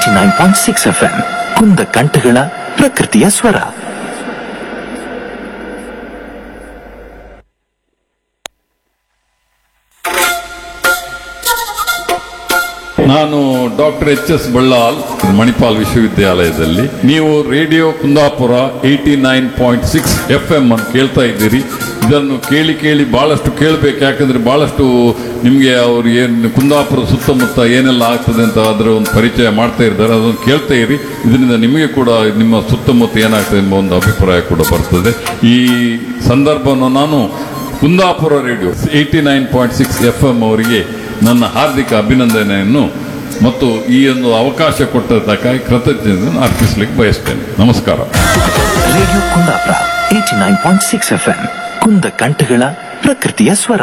Eighty nine point six F M ಕುಂದ ಕಂಠಗಳ ಪ್ರಕೃತಿಯ ಸ್ವರ ನಾನು doctor H S Ballal Manipal ವಿಶ್ವವಿದ್ಯಾಲಯದಲ್ಲಿ ನೀವು radio Kundapura eighty nine point six F M ಅನ್ನು ಕೇಳ್ತಾ ಇದ್ದೀರಿ ಇದನ್ನು ಕೇಳಿ ಕೇಳಿ ಬಹಳಷ್ಟು ಕೇಳಬೇಕು ಯಾಕಂದ್ರೆ ಬಹಳಷ್ಟು ನಿಮಗೆ ಅವ್ರು ಏನು ಕುಂದಾಪುರ ಸುತ್ತಮುತ್ತ ಏನೆಲ್ಲ ಆಗ್ತದೆ ಅಂತ ಅದರ ಒಂದು ಪರಿಚಯ ಮಾಡ್ತಾ ಇದ್ದಾರೆ ಅದನ್ನು ಕೇಳ್ತಾ ಇರಿ ಇದರಿಂದ ನಿಮಗೆ ಕೂಡ ನಿಮ್ಮ ಸುತ್ತಮುತ್ತ ಏನಾಗ್ತದೆ ಎಂಬ ಒಂದು ಅಭಿಪ್ರಾಯ ಕೂಡ ಬರ್ತದೆ ಈ ಸಂದರ್ಭವನ್ನು ನಾನು Kundapura radio eighty nine point six F M ಅವರಿಗೆ ನನ್ನ ಹಾರ್ದಿಕ ಅಭಿನಂದನೆಯನ್ನು ಮತ್ತು ಈ ಒಂದು ಅವಕಾಶ ಕೊಟ್ಟದ್ದಕ್ಕಾಗಿ ಕೃತಜ್ಞತೆಯನ್ನು ಅರ್ಪಿಸಲಿಕ್ಕೆ ಬಯಸ್ತೇನೆ ನಮಸ್ಕಾರ radio Kundapura eighty nine point six F M ಕುಂದ ಕಂಠಗಳ ಪ್ರಕೃತಿಯ ಸ್ವರ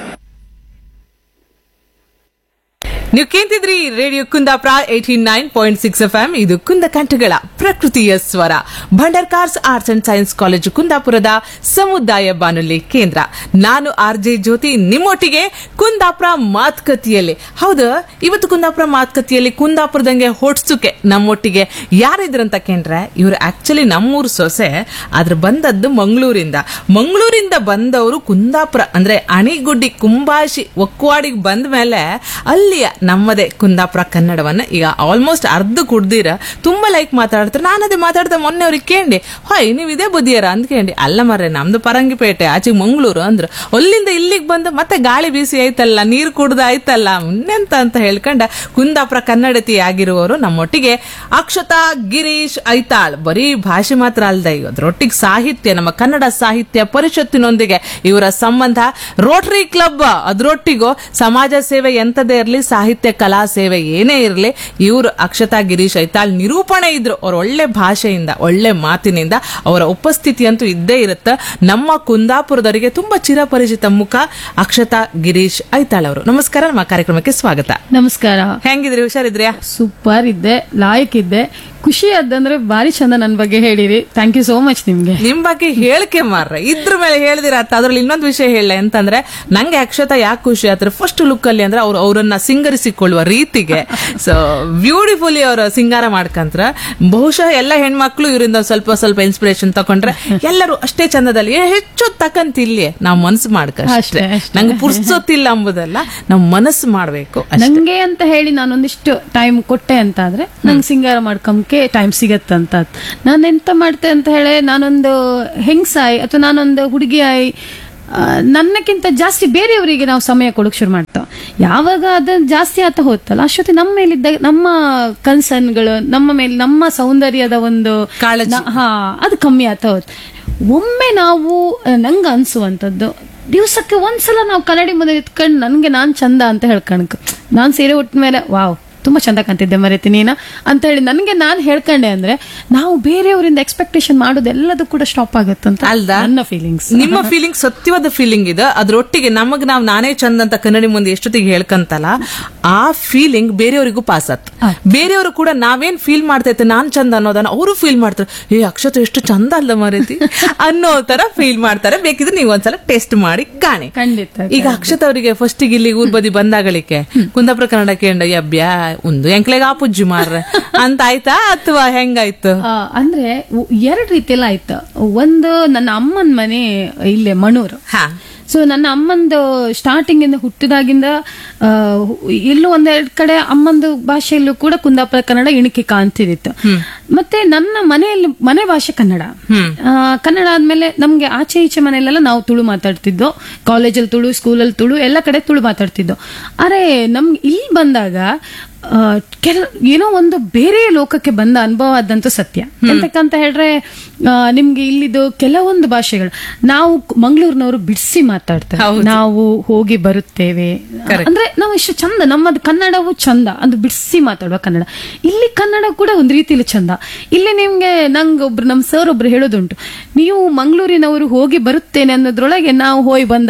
ನೀವು ಕೇಂತಿದ್ರಿ radio Kundapura eighty nine point six F M ಇದು ಕುಂದ ಕಂಠಗಳ ಪ್ರಕೃತಿಯ ಸ್ವರ Bhandarkars arts and science college ಕುಂದಾಪುರದ ಸಮುದಾಯ ಬಾನುಲಿ ಕೇಂದ್ರ ನಾನು ಆರ್ ಜೆ ಜ್ಯೋತಿ ನಿಮ್ಮೊಟ್ಟಿಗೆ ಕುಂದಾಪುರ ಮಾತುಕತೆಯಲ್ಲಿ ಹೌದು ಇವತ್ತು ಕುಂದಾಪುರ ಮಾತುಕತೆಯಲ್ಲಿ ಕುಂದಾಪುರದಂಗೆ ಹೊಡ್ಸುಕೆ ನಮ್ಮೊಟ್ಟಿಗೆ ಯಾರಿದ್ರಂತ ಕೇಂದ್ರೆ ಇವರು ಆಕ್ಚುಲಿ ನಮ್ಮೂರು ಸೊಸೆ ಆದ್ರೆ ಬಂದದ್ದು ಮಂಗಳೂರಿಂದ ಮಂಗಳೂರಿಂದ ಬಂದವರು ಕುಂದಾಪುರ ಅಂದ್ರೆ ಅಣಿಗುಡ್ಡಿ ಕುಂಬಾಶಿ ಒಕ್ಕವಾಡಿಗೆ ಬಂದ ಮೇಲೆ ಅಲ್ಲಿಯ ನಮ್ಮದೇ ಕುಂದಾಪುರ ಕನ್ನಡವನ್ನ ಈಗ ಆಲ್ಮೋಸ್ಟ್ ಅರ್ಧ ಕುಡ್ದಿರ ತುಂಬಾ ಲೈಕ್ ಮಾತಾಡ್ತಾರೆ ನಾನು ಅದೇ ಮಾತಾಡ್ತಾ ಮೊನ್ನೆ ಅವ್ರಿಗೆ ಕೇಳಿ ಹೊಯ್ ನೀವು ಇದೇ ಬುದಿಯರ ಅಂದ್ಕೇಳಿ ಅಲ್ಲ ಮರ್ರೆ ನಮ್ದು ಪರಂಗಿಪೇಟೆ ಆಚೆಗೆ ಮಂಗಳೂರು ಅಂದ್ರು ಅಲ್ಲಿಂದ ಇಲ್ಲಿಗೆ ಬಂದು ಮತ್ತೆ ಗಾಳಿ ಬೀಸಿ ಆಯ್ತಲ್ಲ ನೀರು ಕುಡ್ದು ಆಯ್ತಲ್ಲ ಇನ್ನೆಂತ ಅಂತ ಹೇಳ್ಕೊಂಡ ಕುಂದಾಪುರ ಕನ್ನಡತಿ ಆಗಿರುವವರು ನಮ್ಮೊಟ್ಟಿಗೆ ಅಕ್ಷತಾ ಗಿರೀಶ್ ಐತಾಳ್ ಬರೀ ಭಾಷೆ ಮಾತ್ರ ಅಲ್ದ ಈಗ ಅದ್ರೊಟ್ಟಿಗೆ ಸಾಹಿತ್ಯ ನಮ್ಮ ಕನ್ನಡ ಸಾಹಿತ್ಯ ಪರಿಷತ್ತಿನೊಂದಿಗೆ ಇವರ ಸಂಬಂಧ ರೋಟರಿ ಕ್ಲಬ್ ಅದ್ರೊಟ್ಟಿಗೂ ಸಮಾಜ ಸೇವೆ ಎಂತದೇ ಇರಲಿ ಸಾಹಿತ್ಯ ಕಲಾ ಸೇವೆ ಏನೇ ಇರಲಿ ಇವರು ಅಕ್ಷತಾ ಗಿರೀಶ್ ಐತಾಳ್ ನಿರೂಪಣೆ ಇದ್ರು ಅವ್ರ ಒಳ್ಳೆ ಭಾಷೆಯಿಂದ ಒಳ್ಳೆ ಮಾತಿನಿಂದ ಅವರ ಉಪಸ್ಥಿತಿ ಅಂತೂ ಇದ್ದೇ ಇರುತ್ತೆ ನಮ್ಮ ಕುಂದಾಪುರದವರಿಗೆ ತುಂಬಾ ಚಿರಪರಿಚಿತ ಮುಖ ಅಕ್ಷತಾ ಗಿರೀಶ್ ಐತಾಳ್ ಅವರು ನಮಸ್ಕಾರ ನಮ್ಮ ಕಾರ್ಯಕ್ರಮಕ್ಕೆ ಸ್ವಾಗತ ನಮಸ್ಕಾರ ಹೆಂಗಿದ್ರಿ ಹುಷಾರಿದ್ರ್ಯಾ ಸೂಪರ್ ಇದ್ದೆ ಲಾಯಕ್ ಇದ್ದೆ ಖುಷಿ ಆದಂದ್ರೆ ಬಾರಿ ಚಂದ ನನ್ ಬಗ್ಗೆ ಹೇಳಿರಿ ಥ್ಯಾಂಕ್ ಯು ಸೋ ಮಚ್ ನಿಮ್ಗೆ ನಿಮ್ ಬಗ್ಗೆ ಹೇಳಿಕೆ ಮಾರ್ರೆ ಇದ್ರ ಮೇಲೆ ಹೇಳಿದಿರ ಅದ್ರಲ್ಲಿ ಇನ್ನೊಂದು ವಿಷಯ ಹೇಳ ಅಂತಂದ್ರೆ ನಂಗೆ ಅಕ್ಷತಾ ಯಾಕೆ ಖುಷಿ ಆದ್ರೆ ಫಸ್ಟ್ ಲುಕ್ ಅಲ್ಲಿ ಅಂದ್ರೆ ಅವ್ರು ಅವರನ್ನ ಸಿಂಗರಿಸಿಕೊಳ್ಳುವ ರೀತಿಗೆ ಸೊ ಬ್ಯೂಟಿಫುಲಿ ಅವರ ಸಿಂಗಾರ ಮಾಡ್ಕಂತ್ರ ಬಹುಶಃ ಎಲ್ಲ ಹೆಣ್ಮಕ್ಳು ಇವರಿಂದ ಸ್ವಲ್ಪ ಸ್ವಲ್ಪ ಇನ್ಸ್ಪಿರೇಷನ್ ತಕೊಂಡ್ರೆ ಎಲ್ಲರೂ ಅಷ್ಟೇ ಚಂದದಲ್ಲಿ ಏ, ಹೆಚ್ಚು ತಕಂತಿಲ್ಲಿ ನಾವು ಮನಸ್ಸು ಮಾಡ್ಕ ಅಷ್ಟೇ ಅಷ್ಟೇ, ಅಷ್ಟೇ. ನಂಗೆ ಪುರ್ಸೊತ್ತಿಲ್ಲ ಎಂಬುದಲ್ಲ ನಾವು ಮನಸ್ಸು ಮಾಡ್ಬೇಕು ಅಷ್ಟೇ. ನಂಗೆ ಅಂತ ಹೇಳಿ ನಾನೊಂದಿಷ್ಟು ಟೈಮ್ ಕೊಟ್ಟೆ ಅಂತ ಆದ್ರೆ ನಂಗೆ ಸಿಂಗಾರ ಮಾಡ್ಕೊಂಬಕ್ಕೆ ಟೈಮ್ ಸಿಗತ್ತಂತ ನಾನು ಎಂತ ಮಾಡ್ತೆ ಅಂತ ಹೇಳಿ ನಾನೊಂದು ಹೆಂಗ್ಸಾಯಿ ಅಥವಾ ನಾನೊಂದು ಹುಡುಗಿಯಾಯಿ ಆ, ನನ್ನಕ್ಕಿಂತ ಜಾಸ್ತಿ ಬೇರೆಯವರಿಗೆ ನಾವು ಸಮಯ ಕೊಡೋಕೆ ಶುರು ಮಾಡ್ತಾವ ಯಾವಾಗ ಅದನ್ನ ಜಾಸ್ತಿ ಆತ ಹೋತಲ್ಲ ಅಷ್ಟೊತ್ತಿ ನಮ್ಮ ಮೇಲಿದ್ದ ನಮ್ಮ ಕನ್ಸರ್ನ್ಗಳು ನಮ್ಮ ಮೇಲೆ ನಮ್ಮ ಸೌಂದರ್ಯದ ಒಂದು ಕಾಳಜಿ. ನ- ಹಾ ಅದು ಕಮ್ಮಿ ಆತ ಹೋತ್ ಒಮ್ಮೆ ನಾವು ನಂಗೆ ಅನ್ಸುವಂಥದ್ದು ದಿವಸಕ್ಕೆ ಒಂದ್ಸಲ ನಾವು ಕನ್ನಡಿ ಮುಂದೆ ಇತ್ಕೊಂಡು ನನಗೆ ನಾನು ಚಂದ ಅಂತ ಹೇಳ್ಕಣಕ್ ನಾನು ಸೀರೆ ಉಟ್ಟ ಮೇಲೆ ವಾವ್ ತುಂಬಾ ಚಂದ ಕಾಣ್ತಿದ್ದೆ ಮರೆತಿ ನೀನ ಅಂತ ಹೇಳಿ ನನಗೆ ನಾನು ಹೇಳ್ಕೊಂಡೆ ಅಂದ್ರೆ ನಾವು ಬೇರೆಯವರಿಂದ ಎಕ್ಸ್ಪೆಕ್ಟೇಷನ್ ಮಾಡೋದೆಲ್ಲದೂ ಕೂಡ ಸ್ಟಾಪ್ ಆಗುತ್ತಂತ ಅಲ್ದಾ ನನ್ನ ಫೀಲಿಂಗ್ಸ್ ನಿಮ್ಮ ಫೀಲಿಂಗ್ ಸತ್ಯವಾದ ಫೀಲಿಂಗ್ ಇದೆ ಅದ್ರೊಟ್ಟಿಗೆ ನಮಗ್ ನಾವ್ ನಾನೇ ಚಂದ ಅಂತ ಕನ್ನಡಿ ಮುಂದೆ ಎಷ್ಟೊತ್ತಿಗೆ ಹೇಳ್ಕಂತಲ್ಲ ಆ ಫೀಲಿಂಗ್ ಬೇರೆಯವರಿಗೂ ಪಾಸ್ ಆತ್ ಬೇರೆಯವರು ಕೂಡ ನಾವೇನ್ ಫೀಲ್ ಮಾಡ್ತೈತೆ ನಾನ್ ಚಂದ ಅನ್ನೋದನ್ನ ಅವರು ಫೀಲ್ ಮಾಡ್ತಾರೆ ಏ ಅಕ್ಷತ ಎಷ್ಟು ಚಂದ ಅಲ್ಲ ಮರೀತಿ ಅನ್ನೋ ತರ ಫೀಲ್ ಮಾಡ್ತಾರೆ ಬೇಕಿದ್ರೆ ನೀವು ಒಂದ್ಸಲ ಟೆಸ್ಟ್ ಮಾಡಿ ಕಾಣಿ ಖಂಡಿತ ಈಗ ಅಕ್ಷತ ಅವರಿಗೆ ಫಸ್ಟ್ ಇಲ್ಲಿ ಊರ್ ಬದಿ ಬಂದಾಗಳಿಕೆ ಕುಂದಾಪುರ ಕನ್ನಡ ಕೇಂದ್ರ ಯಬ್ಯಾ ಒಂದು ಎಂಕ್ಲೆಗೆ ಆಪುಜ್ಜಿ ಮಾರ್ರೆ ಅಂತ ಆಯ್ತಾ ಅಥವಾ ಹೆಂಗಾಯ್ತು ಆ, ಅಂದ್ರೆ ಉ- ಎರಡ್ ರೀತಿಯಲ್ಲ ಆಯ್ತು ಒಂದು ನನ್ನ ಅಮ್ಮನ ಮನೆ ಇಲ್ಲೇ ಮಣೂರು ಹಾ ಸೊ ನನ್ನ ಅಮ್ಮಂದು ಸ್ಟಾರ್ಟಿಂಗ್ ಇಂದ ಹುಟ್ಟಿದಾಗಿಂದ ಆ, ಇಲ್ಲೂ ಒಂದೆರಡು ಕಡೆ ಅಮ್ಮಂದು ಭಾಷೆಯಲ್ಲೂ ಕೂಡ ಕುಂದಾಪುರ ಕನ್ನಡ ಇಣಿಕೆ ಕಾಣ್ತಿದಿತ್ತು ಮತ್ತೆ ನನ್ನ ಮನೆಯಲ್ಲಿ ಮನೆ ಭಾಷೆ ಕನ್ನಡ ಆ, ಕನ್ನಡ ಆದ್ಮೇಲೆ ನಮ್ಗೆ ಆಚೆ ಈಚೆ ಮನೆಯಲ್ಲೆಲ್ಲ ನಾವು ತುಳು ಮಾತಾಡ್ತಿದ್ದೋ ಕಾಲೇಜಲ್ಲಿ ತುಳು ಸ್ಕೂಲಲ್ಲಿ ತುಳು ಎಲ್ಲ ಕಡೆ ತುಳು ಮಾತಾಡ್ತಿದ್ದೋ ಅರೆ ನಮ್ಗೆ ಇಲ್ಲಿ ಬಂದಾಗ ಆ, ಕೆಲ ಏನೋ ಒಂದು ಬೇರೆ ಲೋಕಕ್ಕೆ ಬಂದ ಅನುಭವ ಆದಂತೂ ಸತ್ಯ ಎಂತಕ್ಕಂತ ಹೇಳ್ರೆ ಆ, ನಿಮ್ಗೆ ಇಲ್ಲಿದು ಕೆಲವೊಂದು ಭಾಷೆಗಳು ನಾವು ಮಂಗಳೂರಿನವರು ಬಿಡಿಸಿ ಮಾತಾಡ್ತಾರೆ ನಾವು ಹೋಗಿ ಬರುತ್ತೇವೆ ಅಂದ್ರೆ ನಾವು ಎಷ್ಟು ಚಂದ ನಮ್ಮದು ಕನ್ನಡವು ಚಂದ ಅದು ಬಿಡಿಸಿ ಮಾತಾಡುವ ಕನ್ನಡ ಇಲ್ಲಿ ಕನ್ನಡ ಕೂಡ ಒಂದು ರೀತಿಲಿ ಚಂದ ಇಲ್ಲಿ ನಿಮ್ಗೆ ನಂಗೆ ಒಬ್ರು ನಮ್ ಸರ್ ಒಬ್ರು ಹೇಳೋದುಂಟು ನೀವು ಮಂಗಳೂರಿನವರು ಹೋಗಿ ಬರುತ್ತೇನೆ ಅನ್ನೋದ್ರೊಳಗೆ ನಾವು ಹೋಗಿ ಬಂದ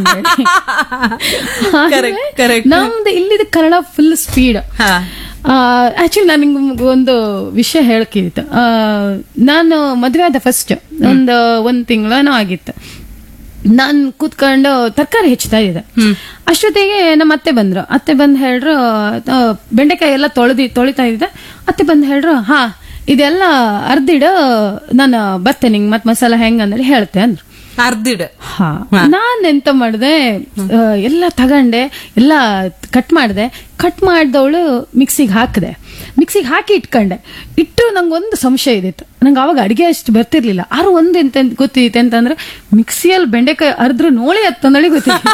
Correct, correct. ನಮ್ದು ಇಲ್ಲಿದ ಕನ್ನಡ ಫುಲ್ ಸ್ಪೀಡ್ ಹಾ ಆಕ್ಚುಲಿ ನಾನು ನಿಮ್ಗೆ ಒಂದು ವಿಷಯ ಹೇಳಕ್ಕಿತ್ತು ಆ, ನಾನು ಮದುವೆ ಆದ ಫಸ್ಟ್ ಒಂದು ಒಂದ್ ತಿಂಗಳೇನೋ ಆಗಿತ್ತು ನಾನ್ ಕೂತ್ಕೊಂಡು ತರಕಾರಿ ಹೆಚ್ಚುತ್ತಾ ಇದ್ದೆ ಅಷ್ಟೊತ್ತಿಗೆ ನಮ್ಮ ಅತ್ತೆ ಬಂದ್ರು ಅತ್ತೆ ಬಂದ್ ಹೇಳ್ರು ಆ, ಬೆಂಡೆಕಾಯಿ ಎಲ್ಲ ತೊಳೆದಿ ತೊಳಿತಾ ಇದ್ದೆ ಅತ್ತೆ ಬಂದ್ ಹೇಳ್ರು ಹಾ ಇದೆಲ್ಲ ಅರ್ದಿಡ ನಾನು ಬರ್ತೇನೆ ನಿಂಗೆ ಮತ್ ಮಸಾಲ ಹೆಂಗ್ ಅಂದ್ರೆ ಹೇಳ್ತೆ ಅಂದ್ರು ಅರ್ದಿಡ್ ಹಾ ನಾನ್ ಎಂತ ಮಾಡ್ದೆ ಆ, ಎಲ್ಲ ತಗಂಡೆ ಎಲ್ಲ ಕಟ್ ಮಾಡ್ದೆ ಕಟ್ ಮಾಡ್ದವಳು ಮಿಕ್ಸಿಗೆ ಹಾಕಿದೆ ಮಿಕ್ಸಿಗೆ ಹಾಕಿ ಇಟ್ಕೊಂಡೆ ಇಟ್ಟು ನಂಗೆ ಒಂದು ಸಂಶಯ ಇದಿತ್ತು ನಂಗೆ ಅವಾಗ ಅಡಿಗೆ ಅಷ್ಟು ಬರ್ತಿರ್ಲಿಲ್ಲ ಆರು ಒಂದು ಎಂತ ಗೊತ್ತಿತ್ತು ಅಂತಂದ್ರೆ ಮಿಕ್ಸಿಯಲ್ಲಿ ಬೆಂಡೆಕಾಯಿ ಅರ್ದ್ರು ನೋಳಿ ಹತ್ತಂದಳಿ ಗೊತ್ತಿತ್ತು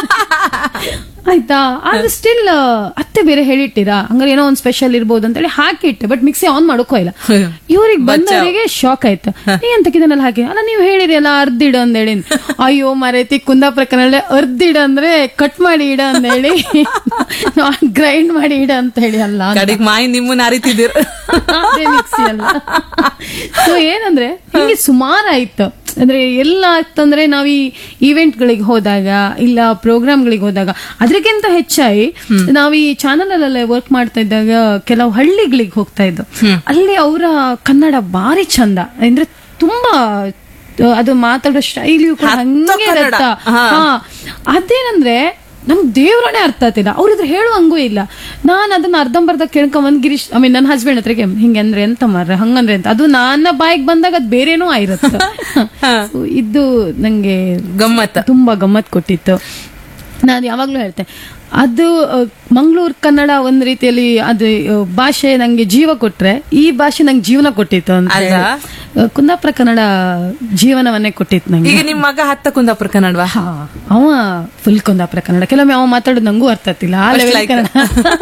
ಆಯ್ತಾ ಆದ್ರೆ ಸ್ಟಿಲ್ ಅತ್ತೆ ಬೇರೆ ಹೇಳಿಟ್ಟಿರಾ ಹಂಗಾರೆ ಏನೋ ಒಂದ್ ಸ್ಪೆಷಲ್ ಇರ್ಬೋದು ಅಂತೇಳಿ ಹಾಕಿಟ್ಟೆ ಬಟ್ ಮಿಕ್ಸಿ ಆನ್ ಮಾಡೋಕೋ ಇಲ್ಲ ಇವ್ರಿಗೆ ಬಂದವರಿಗೆ ಶಾಕ್ ಆಯ್ತು ನೀ ಅಂತಕ್ಕಿದನ್ನೆಲ್ಲ ಹಾಕಿ ಅಲ್ಲ ನೀವು ಹೇಳಿರಿ ಅಲ್ಲ ಅರ್ದಿಡ ಅಂದೇಳಿ ಅಯ್ಯೋ ಮರೈತಿ ಕುಂದಾಪುರ ಕನ್ನಡ ಅರ್ದಿಡ ಅಂದ್ರೆ ಕಟ್ ಮಾಡಿ ಇಡ ಅಂದೇಳಿ ಗ್ರೈಂಡ್ ಮಾಡಿ ಇಡ ಅಂತ ಹೇಳಿ ಅಲ್ಲ ಅಂತ. ಕಡೆಗ್ ಮಾಯಿ ನಿಮ್ಮನ್ನ ಅರಿತಿದ್ದೀರ ಅದೇ ಮಿಕ್ಸಿ ಅಲ್ಲ ಸೊ ಏನಂದ್ರೆ ಹಿಂಗೆ ಸುಮಾರು ಆಯ್ತು ಅಂದ್ರೆ ಎಲ್ಲ ಆಗ್ತಂದ್ರೆ ನಾವ್ ಈ ಈವೆಂಟ್ ಗಳಿಗೆ ಹೋದಾಗ ಇಲ್ಲ ಪ್ರೋಗ್ರಾಮ್ ಗಳಿಗೆ ಹೋದಾಗ ಅದಕ್ಕಿಂತ ಹೆಚ್ಚಾಗಿ ನಾವ್ ಈ ಚಾನಲ್ ಅಲ್ಲೆಲ್ಲ ವರ್ಕ್ ಮಾಡ್ತಾ ಇದ್ದಾಗ ಕೆಲವು ಹಳ್ಳಿಗಳಿಗೆ ಹೋಗ್ತಾ ಇದ್ದು ಅಲ್ಲಿ ಅವರ ಕನ್ನಡ ಬಾರಿ ಚಂದ ಅಂದ್ರೆ ತುಂಬಾ ಆ, ಅದು ಮಾತಾಡೋ ಶೈಲಿಯು ಕೂಡ ಹತ್ತು ಹಂಗೆ ಕನ್ನಡ. ಇರತ್ತಾ. ಹಾ. ಹಾ ಅದೇನಂದ್ರೆ ನಮ್ ದೇವ್ರನೇ ಅರ್ಥ ಆಗ್ತಿಲ್ಲ ಅವ್ರಿದ್ರೆ ಹೇಳುವಂಗೂ ಇಲ್ಲ ನಾನ್ ಅದನ್ನ ಅರ್ಧಂಬರ್ಧ ಕೇಳ್ಕೊಂಬಂದ್ ಗಿರೀಶ್ ಐ ಮೀನ್ ನನ್ನ ಹಸ್ಬೆಂಡ್ ಹತ್ರಗೆ ಹಿಂಗೆ ಅಂದ್ರೆ ಎಂತ ಮಾರ್ರೆ ಹಂಗಂದ್ರೆ ಅಂತ ಅದು ನನ್ನ ಬಾಯಿಗೆ ಬಂದಾಗ ಅದ್ ಬೇರೆನೂ ಆಗಿರುತ್ತೆ So, ಇದು ನಂಗೆ ಗಮ್ಮತ್ತ ತುಂಬಾ ಗಮ್ಮತ್ ಕೊಟ್ಟಿತ್ತು ನಾನು ಯಾವಾಗ್ಲೂ ಹೇಳ್ತೆ ಅದು ಮಂಗಳೂರು ಕನ್ನಡ ಒಂದ್ ರೀತಿಯಲ್ಲಿ ಅದು ಆ, ಭಾಷೆ ನಂಗೆ ಜೀವ ಕೊಟ್ರೆ ಈ ಭಾಷೆ ನಂಗೆ ಜೀವನ ಕೊಟ್ಟಿತ್ತು ಅಂತ ಹೇಳಿ. ಅಲ್ವಾ? ಆ, ಕುಂದಾಪುರ ಕನ್ನಡ ಜೀವನವನ್ನೇ ಕೊಟ್ಟಿತ್ತು ನಂಗೆ ಈಗ ನಿಮ್ ಮಗ ಹತ್ತ ಕುಂದಾಪುರ ಕನ್ನಡವಾ ಹಾ ಅವ ಫುಲ್ ಕುಂದಾಪುರ ಕನ್ನಡ ಕೆಲವೊಮ್ಮೆ ಅವ ಮಾತಾಡೋದು ನಂಗೂ ಅರ್ಥ ಆಗ್ತಿಲ್ಲ ಆ ಲೆವೆಲ್ like ಕನ್ನಡ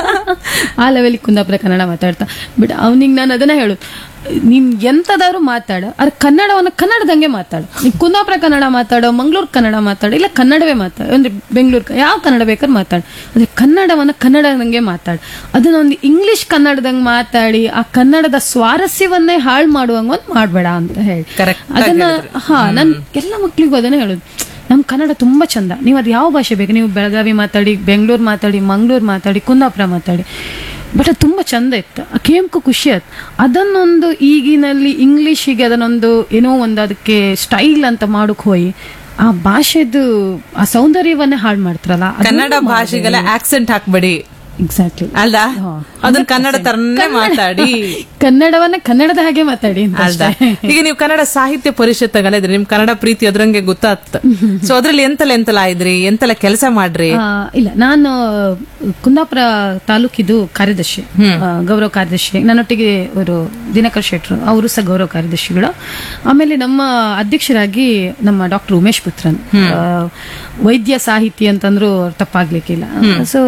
ಆ ಲೆವೆಲ್ ಕುಂದಾಪುರ ಕನ್ನಡ ಮಾತಾಡ್ತಾ ಬಟ್ ಅವನಿಗೆ ನಾನು ಅದನ್ನ ಹೇಳು ನೀನ್ ಎಂತದಾದ್ರು ಮಾತಾಡ ಅದ್ ಕನ್ನಡವನ್ನ ಕನ್ನಡದಂಗೆ ಮಾತಾಡು ನೀನ್ ಕುಂದಾಪುರ ಕನ್ನಡ ಮಾತಾಡೋ ಮಂಗಳೂರು ಕನ್ನಡ ಮಾತಾಡು ಇಲ್ಲ ಕನ್ನಡವೇ ಮಾತಾಡು ಅಂದ್ರೆ ಬೆಂಗಳೂರು ಯಾವ ಕನ್ನಡ ಬೇಕಾದ್ರೆ ಮಾತಾಡು ಅಂದ್ರೆ ಕನ್ನಡವನ್ನ ಕನ್ನಡದಂಗೆ ಮಾತಾಡು ಅದನ್ನ ಒಂದು ಇಂಗ್ಲಿಷ್ ಕನ್ನಡದಂಗೆ ಮಾತಾಡಿ ಆ ಕನ್ನಡದ ಸ್ವಾರಸ್ಯವನ್ನೇ ಹಾಳು ಮಾಡುವಂಗ ಒಂದ್ ಮಾಡ್ಬೇಡ ಅಂತ ಹೇಳಿ Correct ಆಗಿ ಅದನ್ನ ಹಾ ನನ್ ಎಲ್ಲ ಮಕ್ಳಿಗೂ ಅದನ್ನ ಹೇಳುದು ನಮ್ ಕನ್ನಡ ತುಂಬಾ ಚಂದ ನೀವು ಅದು ಯಾವ ಭಾಷೆ ಬೇಕು ನೀವು ಬೆಳಗಾವಿ ಮಾತಾಡಿ ಬೆಂಗಳೂರು ಮಾತಾಡಿ ಮಂಗಳೂರು ಮಾತಾಡಿ ಕುಂದಾಪುರ ಮಾತಾಡಿ ಬಟ್ ಅದು ತುಂಬಾ ಚಂದ ಇತ್ತು ಆ ಕೇಮ್ಕು ಖುಷಿ ಆಯ್ತು ಅದನ್ನೊಂದು ಈಗಿನಲ್ಲಿ ಇಂಗ್ಲಿಷಿಗೆ ಅದನ್ನೊಂದು ಏನೋ ಒಂದು ಅದಕ್ಕೆ ಸ್ಟೈಲ್ ಅಂತ ಮಾಡಕ್ ಹೋಗಿ ಆ ಭಾಷೆದು ಆ ಸೌಂದರ್ಯವನ್ನೇ ಹಾಳು ಮಾಡ್ತಾರಲ್ಲ ಕನ್ನಡ ಭಾಷೆಗೆಲ್ಲ ಆಕ್ಸೆಂಟ್ ಹಾಕ್ಬೇಡಿ ಎಕ್ಸಾಕ್ಟ್ಲಿ ಅಲ್ದ ಅದನ್ನ ಕನ್ನಡ ತರನೇ ಮಾತಾಡಿ ಕನ್ನಡವನ್ನ ಕನ್ನಡದ ಹಾಗೆ ಮಾತಾಡಿ ಅಂತ ಅಲ್ದ ಅಷ್ಟೇ. ಈಗ ನೀವು ಕನ್ನಡ ಸಾಹಿತ್ಯ ಪರಿಷತ್ತಗಲ್ಲ ಇದ್ರಿ ನಿಮ್ ಕನ್ನಡ ಪ್ರೀತಿ ಅದ್ರಂಗೆ ಗೊತ್ತಾಗ್ತ ಸೊ ಅದ್ರಲ್ಲಿ ಎಂತೆಲ್ಲ ಎಂತೆಲ್ಲ ಇದ್ರಿ ಎಂತೆಲ್ಲ ಕೆಲಸ ಮಾಡ್ರಿ ಆ, ಇಲ್ಲ ನಾನು ಕುಂದಾಪುರ ತಾಲೂಕಿದು ಕಾರ್ಯದರ್ಶಿ ಆ, ಗೌರವ ಕಾರ್ಯದರ್ಶಿ ನನ್ನೊಟ್ಟಿಗೆ ಅವರು ದಿನಕರ್ ಶೆಟ್ರು ಅವರು ಸಹ ಗೌರವ ಕಾರ್ಯದರ್ಶಿಗಳು ಆಮೇಲೆ ನಮ್ಮ ಅಧ್ಯಕ್ಷರಾಗಿ ನಮ್ಮ ಡಾಕ್ಟರ್ ಉಮೇಶ್ ಪುತ್ರನ್ ಆ, ವೈದ್ಯ ಸಾಹಿತಿ ಅಂತಂದ್ರು ತಪ್ಪಾಗ್ಲಿಕ್ಕಿಲ್ಲ ಸೊ